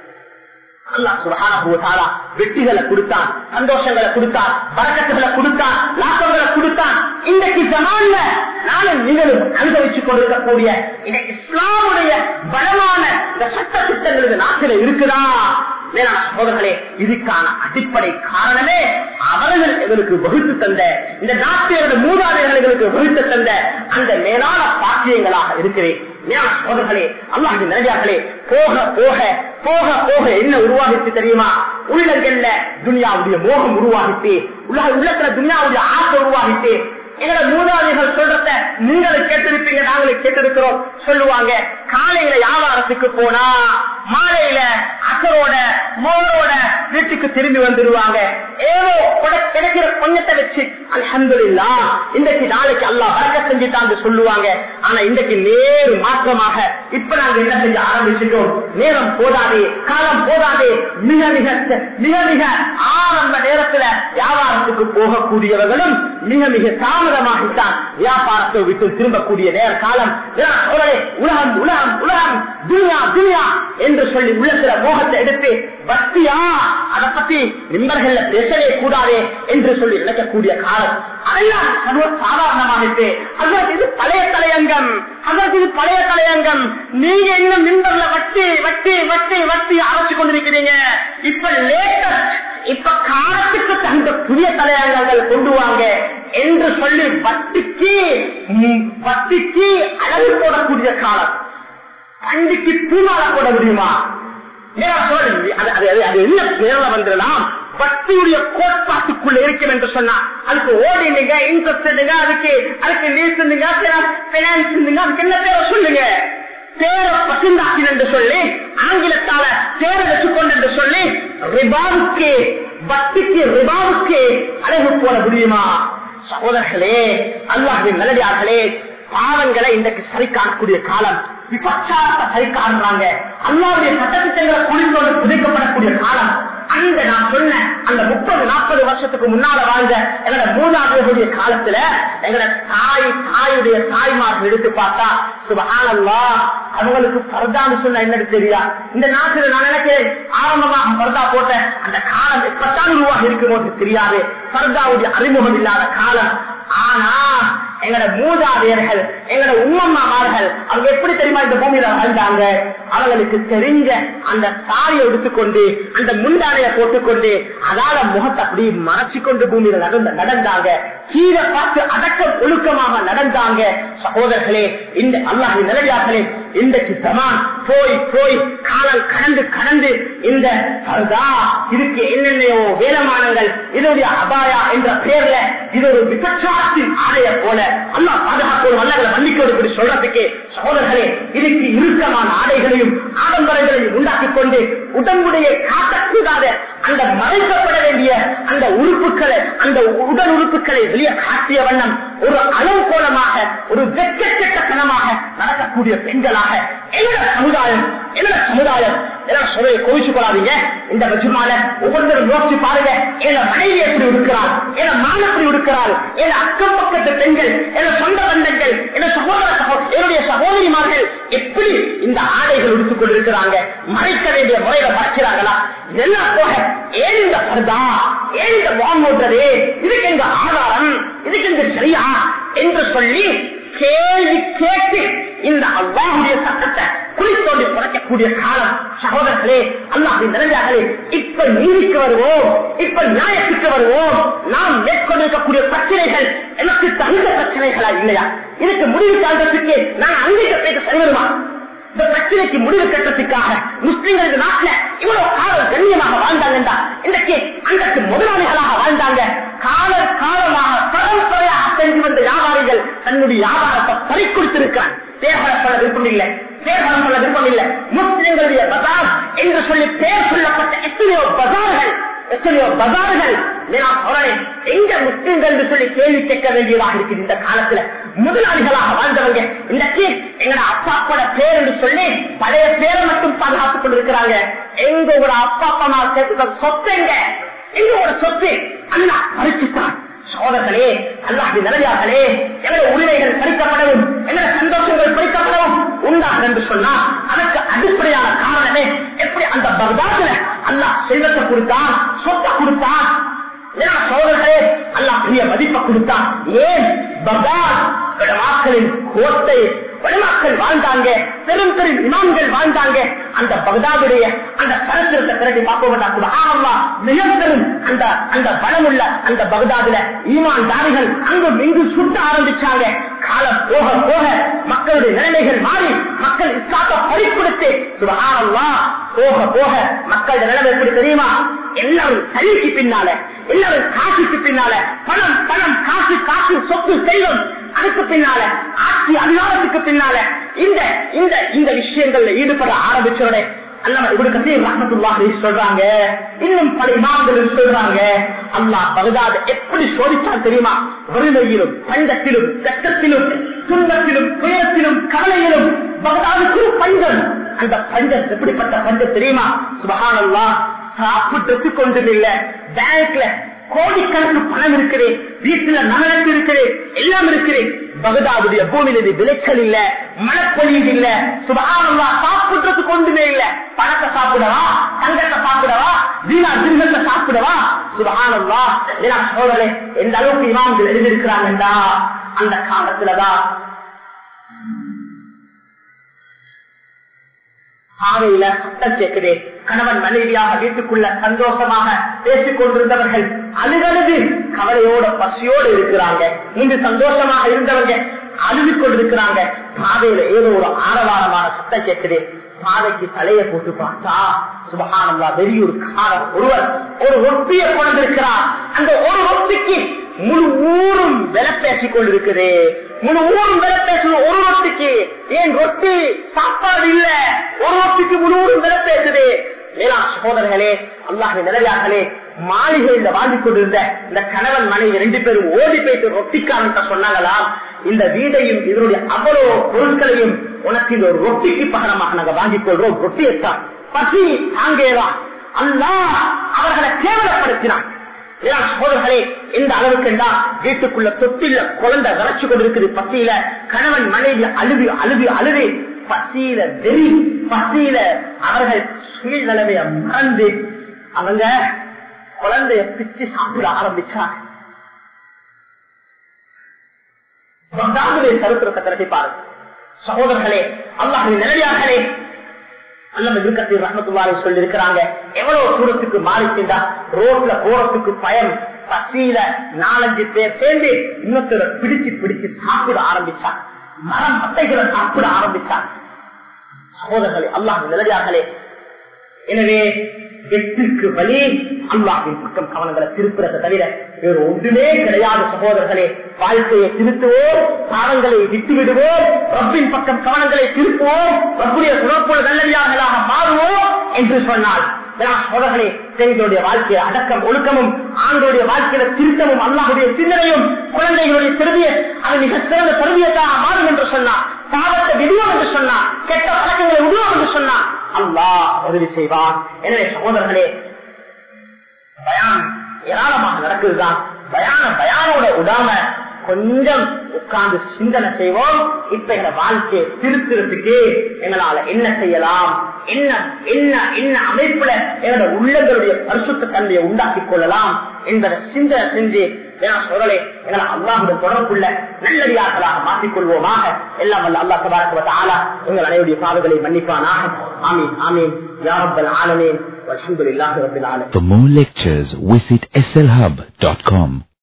அல்லாஹ் சுபஹானஹு வ தஆலா வெற்றிகளை கொடுத்தான் சந்தோஷங்களை கொடுத்தான் பரக்கத்துகளை கொடுத்தான் லாபங்களை கொடுத்தான் இன்றைக்கு ஜமான்ல நானும் நீங்களும் அனுபவிச்சுக் கொண்டிருக்கக்கூடிய இந்த இஸ்லாமுடைய பலமான இந்த சட்ட திட்டங்கள் இந்த நாட்டில் இருக்குதா மேலான சகோதரர்களே இதுக்கான அடிப்படை காரணமே அவர்கள் எங்களுக்கு வகுத்து தந்த இந்த நாட்டியர்கள் மூதாதையர்கள் எங்களுக்கு வகுத்து தந்த அந்த மேலான பாக்கியங்களாக இருக்கிறேன் மேலான சகோதரர்களே அல்லாஹின் நிறையார்களே போக போக போக போக என்ன உருவாகிச்சு தெரியுமா உள்ளங்கள்ல துனியாவுடைய மோகம் உருவாகிட்டு உலக உள்ளத்துல துனியாவுடைய ஆசை உருவாகிட்டு எங்களோட மூதாதைகள் சொல்றத நீங்களும் கேட்டிருப்பீங்க நாங்களும் கேட்டிருக்கிறோம் சொல்லுவாங்க காலையில வியாபாரத்துக்கு போனா மாலையில அக்கரோட மோரோட வீட்டுக்கு திரும்பி வந்துருவாங்க ஏதோ கொட- கிடைக்கிற கொஞ்சத்தை வச்சு அல்ஹம்துலில்லா இன்றைக்கு நாளைக்கு அல்லா வரக்க செஞ்சுட்டாங்க சொல்லுவாங்க ஆனா இன்றைக்கு நேரு மாற்றமாக இப்ப நாங்க என்ன செய்ய ஆரம்பிச்சிட்டோம் நேரம் போதாதே காலம் போதாதே மிக மிக மிக மிக ஆரம்ப நேரத்துல வியாபாரத்துக்கு போகக்கூடியவர்களும் மிக மிக தாமதமாகித்தான் வியாபாரத்தை விட்டு திரும்பக்கூடிய நேர காலம் ஏன்னா, சோழரே, உலகம் உலகம் உலகம் துனியா துனியா என்று சொல்லி உள்ளத்துல மோகத்தை எடுத்து பக்தியா அதை பத்தி நிம்மர்கள்ல பேசவே கூடாதே என்று சொல்லி நினைக்கக்கூடிய காலம் அதெல்லாம் சர்வ சாதாரணமாகிட்டு அதற்கு இது பழைய தலையங்கம் அதற்கு இது பழைய தலையங்கம் நீங்க இன்னும் மின்பர்ல வட்டி வட்டி வட்டி வட்டி அரைச்சு கொண்டிருக்கிறீங்க இப்ப லேட்டஸ்ட் இப்ப காலத்துக்கு தகுந்த புதிய தலையங்கங்கள் கொண்டு வாங்க என்று சொல்லி வட்டிக்கு ம், வட்டிக்கு அளவு போடக்கூடிய காலம் பண்டிக்கு பூமால போட முடியுமா நேரா சொல்லுங்க. அது- அது- அது- அது என்ன பேர்ல வந்துடலாம் பக்தியுடைய கோட்பாட்டுக்குள்ள இருக்கும் என்று சொன்னா அதுக்கு ஓடினுங்க இன்ட்ரெஸ்ட் அதுக்கு அதுக்கு லீஸுங்க பினான்ஸ் அதுக்கு என்ன பேரை சொல்லுங்க பேரை பசுந்தாக்கின் என்று சொல்லி ஆங்கிலத்தால பேரை வச்சுக்கொண்டு என்று சொல்லி ரிபாவுக்கு பக்திக்கு ரிபாவுக்கு அழகு போட முடியுமா சகோதரர்களே அல்லாஹின் நல்லடியார்களே பாவங்களை இன்றைக்கு சரி காணக்கூடிய காலம் விபச்சாரத்தை சரி காண்றாங்க அல்லாவுடைய சட்டத்திட்டங்களை குளிர்ந்தோடு புதைக்கப்படக்கூடிய காலம் அந்த நான் சொன்ன அந்த முப்பது நாற்பது வருஷத்துக்கு முன்னால வாழ்ந்த எங்களோட மூதாதையருடைய காலத்துல எங்களோட தாய் தாயுடைய தாய்மார்கள் எடுத்து பார்த்தா சுபஹானல்லா அவங்களுக்கு பரதான்னு சொன்ன என்னன்னு தெரியா இந்த நாட்டுல நான் நினைக்கிறேன் ஆரம்பமாக பரதா போட்ட அந்த காலம் எப்பத்தான் உருவாக இருக்குமோ தெரியாது பரதாவுடைய அறிமுகம் இல்லாத காலம் ஆனா எங்கட மூதாதையர்கள் எங்கட உம்மம்மாமார்கள் அவங்க எப்படி தெரியுமா இந்த பூமியில வாழ்ந்தாங்க அவங்களுக்கு தெரிஞ்ச அந்த சாரியை எடுத்துக்கொண்டு அந்த முந்தானைய போட்டுக்கொண்டு அதால முகத்தை அப்படி மறைச்சு கொண்டு பூமியில நடந்த நடந்தாங்க கீழே பார்த்து அடக்க ஒழுக்கமாக நடந்தாங்க சகோதரர்களே இந்த அல்லாஹி நிலையார்களே இன்றைக்கு சமான் போய் போய் காலம் கடந்து கடந்து இந்த பர்தா இதுக்கு என்னென்னையோ வேலமானங்கள் இதனுடைய அபாயா என்ற பெயர்ல இது ஒரு விபச்சாரத்தின் ஆடைய போல அல்லா பாதுகாப்பு வல்லங்களை மன்னிக்கோடு இப்படி சொல்றதுக்கு சகோதரர்களே இதுக்கு இறுக்கமான ஆடைகளையும் ஆடம்பரங்களையும் உண்டாக்கி கொண்டு உடம்புடைய காட்டக்கூடாத அந்த மறைக்கப்பட வேண்டிய அந்த உறுப்புகளை அந்த உடல் உறுப்புகளை வெளியே காட்டிய வண்ணம் ஒரு அளவு கோலமாக ஒரு வெக்கச்சட்டத்தனமாக நடக்கக்கூடிய பெண்களாக என்னோட சமுதாயம் என்னோட சமுதாயம் என்னோட சொல்லையை கோவிச்சு கொள்ளாதீங்க இந்த மஜுமால ஒவ்வொருத்தரும் யோசிச்சு பாருங்க என் மனைவி எப்படி இருக்கிறாள் என் மகன் எப்படி இருக்கிறாள் என் அக்கம் பக்கத்து பெண்கள் என் சொந்த பந்தங்கள் என் சகோதர சகோ என்னுடைய சகோதரிமார்கள் எப்படி இந்த ஆடைகள் உடுத்துக் கொண்டிருக்கிறாங்க மறைக்க வேண்டிய முறையில மறைக்கிறாங்களா இதெல்லாம் போக ஏன் இந்த பர்தா ஏன் இந்த வாங்கோட்டது இதுக்கு எங்க ஆதாரம் இதுக்கு எங்க சரியா என்று சொல்லி கேள்வி கேட்டு இந்த அல்லாஹுடைய சட்டத்தை குளித்தோண்டி குறைக்கக்கூடிய காலம் சகோதரர்களே அல்லாஹின் நிலையார்களே இப்ப நீதிக்கு வருவோம் இப்ப நியாயத்துக்கு வருவோம் நாம் மேற்கொண்டிருக்கக்கூடிய பிரச்சனைகள் எனக்கு தகுந்த பிரச்சனைகளா இல்லையா இதுக்கு முடிவு காண்றதுக்கு நான் அங்கீக பேச சரி வருமா இந்த பிரச்சனைக்கு முடிவு கட்டத்துக்காக முஸ்லிம்கள் இந்த நாட்டுல இவ்வளவு காலம் கண்ணியமாக வாழ்ந்தாங்க இன்றைக்கு அன்றைக்கு முதலாளிகளாக வாழ்ந்தாங்க கால காலமாக பரம்பரையாக செஞ்சு வந்த வியாபாரிகள் தன்னுடைய வியாபாரத்தை பறி கொடுத்திருக்கிறான் பேர் சொல்ல விருப்பம் இல்லை பேர் சொல்ல விருப்பம் இல்லை முஸ்லிம்களுடைய பஜார் என்று சொல்லி பேர் சொல்லப்பட்ட எத்தனையோ பஜார்கள் எத்தனையோ பஜார்கள் நான் சொல்றேன் எங்க முஸ்லிம்கள் என்று சொல்லி கேள்வி கேட்க வேண்டியதாக இருக்குது இந்த காலத்துல முதலாளிகளாக வாழ்ந்தவங்க இன்றைக்கு எங்கட அப்பா அப்போட பேர் என்று சொல்லி பழைய பேரை மட்டும் பாதுகாத்துக் கொண்டிருக்கிறாங்க எங்க ஒரு அப்பா அப்பா சேர்த்து சொத்து எங்க எங்க ஒரு சொத்து அண்ணா பறிச்சுத்தான் சோதர்களே அல்லாஹி நிலையார்களே எங்களோட உரிமைகள் பறிக்கப்படவும் எங்களோட சந்தோஷங்கள் பறிக்கப்படவும் உண்டாகும் என்று சொன்னா அதற்கு அடிப்படையான காரணமே எப்படி அந்த பகதாதுல அல்லாஹ் செல்வத்தை கொடுத்தான் சொத்தை கொடுத்தான் சோதர்களே அல்லாஹ் பெரிய மதிப்பை கொடுத்தான் ஏன் பகதாத் மக்களின் கோட்டை வடமாக்கள் வாழ்ந்தாங்க பெரும் பெரும் இமாம்கள் வாழ்ந்தாங்க அந்த பகதாதுடைய அந்த சரித்திரத்தை திரட்டி பார்ப்போம் மிக பெரும் அந்த அந்த பலமுள்ள அந்த பகதாதுல ஈமான் தாரிகள் அங்கும் இங்கும் சுட்ட ஆரம்பிச்சாங்க காலம் போக போக மக்களுடைய நிலைமைகள் மாறி மக்கள் இஸ்லாத்தை பறிக்கொடுத்து சுபகாரம்மா போக போக மக்களுடைய நிலைமை எப்படி தெரியுமா எல்லாரும் கல்விக்கு பின்னால எல்லாரும் காசுக்கு பின்னால பணம் பணம் காசு காசு சொத்து செல்வம் அதுக்கு பின்னால ஆட்சி அதிகாரத்துக்கு பின்னால இந்த இந்த இந்த விஷயங்கள்ல ஈடுபட ஆரம்பிச்சோட சொல்றாங்க இன்னும் பல இமாம்கள் சொல்றாங்க அல்லாஹ் பகதாத எப்படி சோதிச்சான் தெரியுமா வறுமையிலும் பஞ்சத்திலும் கஷ்டத்திலும் துன்பத்திலும் துயரத்திலும் கவலையிலும் பகதாதுக்கு பஞ்சம் அந்த பஞ்சம் எப்படிப்பட்ட பஞ்சம் தெரியுமா சுபகானல்லா சாப்பிட்டு கொண்டும் இல்ல பேங்க்ல கோடிக்கணக்கு பணம் இருக்குது வீட்டுல நகரத்து இருக்குது எல்லாம் இருக்குது பகதாதுடைய பூமியில இது விளைச்சல் இல்ல மழைப்பொழிவு இல்ல சுபகானல்லா சாப்பிடுறதுக்கு ஒன்றுமே இல்ல பணத்தை சாப்பிடவா தங்கத்தை சாப்பிடவா வீணா திருமத்தை சாப்பிடவா சுபகானல்லா சோழலே எந்த அளவுக்கு இமாம்கள் எழுதியிருக்கிறாங்கடா அந்த காலத்துலதான் பாவையில சத்தம் கேட்குது கணவன் மனைவியாக வீட்டுக்குள்ள சந்தோஷமாக பேசிக் கொண்டிருந்தவர்கள் அழுதழுது கவலையோட பசியோடு இருக்கிறாங்க இன்று சந்தோஷமாக இருந்தவங்க அழுது கொண்டிருக்கிறாங்க பாதையில ஏதோ ஒரு ஆரவாரமான சத்தம் கேட்குது பாதைக்கு தலைய போட்டு பார்த்தா சுபகானந்தா வெளியூர் காரம் ஒருவர் ஒரு ரொட்டிய கொண்டிருக்கிறார் அந்த ஒரு ரொட்டிக்கு முழு ஊரும் விலை பேசிக் கொண்டிருக்குது முழு ஊரும் விலை பேசணும் ஒரு ரொட்டிக்கு ஏன் ரொட்டி சாப்பாடு இல்ல ஒரு ரொட்டிக்கு முழு ஊரும் விலை பேசுது மேலா சகோதரர்களே அல்லாஹ் நிலையார்களே மாளிகையில வாழ்ந்து கொண்டிருந்த இந்த கணவன் மனைவி ரெண்டு பேரும் ஓடி போயிட்டு ரொட்டிக்காரன் சொன்னாங்களா இந்த வீடையும் இதனுடைய அவ்வளவு பொருட்களையும் உனக்கு இந்த ஒரு ரொட்டிக்கு பகரமாக நாங்க வாங்கிக் கொள்றோம் ரொட்டியத்தான் பசி தாங்கேவா அல்லா அவர்களை பயன்படுத்தினான் வேளாண் சோதர்களே எந்த அளவுக்கு என்றா வீட்டுக்குள்ள தொட்டில குழந்தை விரைச்சு கொண்டிருக்குது பசியில கணவன் மனைவி அழுவி அழுவி அழுவி பசியில வெறி பசியில அவர்கள் சுயநிலைமைய மறந்து அவங்க குழந்தைய பிச்சு சாப்பிட ஆரம்பிச்சாங்க பக்தாதுடைய சரித்திரத்தை திரட்டி பாருங்க சகோதரர்களே அல்லாஹின் நிலையார்களே அல்லது இருக்கத்தில் ரஹமத்துல்லாரை சொல்லி இருக்கிறாங்க எவ்வளவு தூரத்துக்கு மாறிச்சுண்டா ரோட்ல போறதுக்கு பயம் பசியில நாலஞ்சு பேர் சேர்ந்து இன்னொருத்தர பிடிச்சு பிடிச்சு சாப்பிட ஆரம்பிச்சாங்க மரம் பட்டைகளை சாப்பிட ஆரம்பிச்சாங்க சகோதரர்களே அல்லாஹ் நிலையார்களே எனவே வெற்றிக்கு வழி அல்லாஹின் பக்கம் கவனங்களை திருப்புறதை தவிர வேறு ஒன்றுமே கிடையாது சகோதரர்களே வாழ்க்கையை திருத்துவோம் பாவங்களை விட்டு விடுவோம் ரப்பின் பக்கம் கவனங்களை திருப்புவோம் ரப்புடைய குணப்போல நல்லடியார்களாக மாறுவோம் என்று சொன்னால் சோதர்களே பெண்களுடைய வாழ்க்கையை அடக்கம் ஒழுக்கமும் ஆண்களுடைய வாழ்க்கையில திருத்தமும் அல்லாஹுடைய சிந்தனையும் குழந்தைகளுடைய திருவிய அது மிக சிறந்த திருவியத்தாக மாறும் என்று சொன்னார் பாவத்தை விடுவோம் என்று சொன்னார் கெட்ட பழக்கங்களை விடுவோம் என்று சொன்னார் அல்லாஹ் உதவி செய்வார் எனவே சகோதரர்களே பயான் ஏராளமாக நடக்குதுதான் பயான பயானோட விடாம கொஞ்சம் உட்கார்ந்து சிந்தனை செய்வோம் இப்ப எங்க வாழ்க்கையை திருத்துறதுக்கு எங்களால என்ன செய்யலாம் என்ன என்ன என்ன அமைப்புல எங்களோட உள்ளங்களுடைய பரிசுத்த தன்மையை உண்டாக்கி கொள்ளலாம் என்பதை சிந்தனை செஞ்சு சொல்லலே எங்களை அல்லாஹுடன் தொடர்புள்ள நல்லடியார்களாக மாற்றிக்கொள்வோமாக எல்லாம் வல்ல அல்லா தபாரக்கு ஆலா எங்கள் அனைவருடைய பாவங்களை மன்னிப்பானாக ஆமீன் ஆமீன் யாரப்பல் ஆலமீன் والحمد لله رب العالمين For more lectures, visit slhub.com.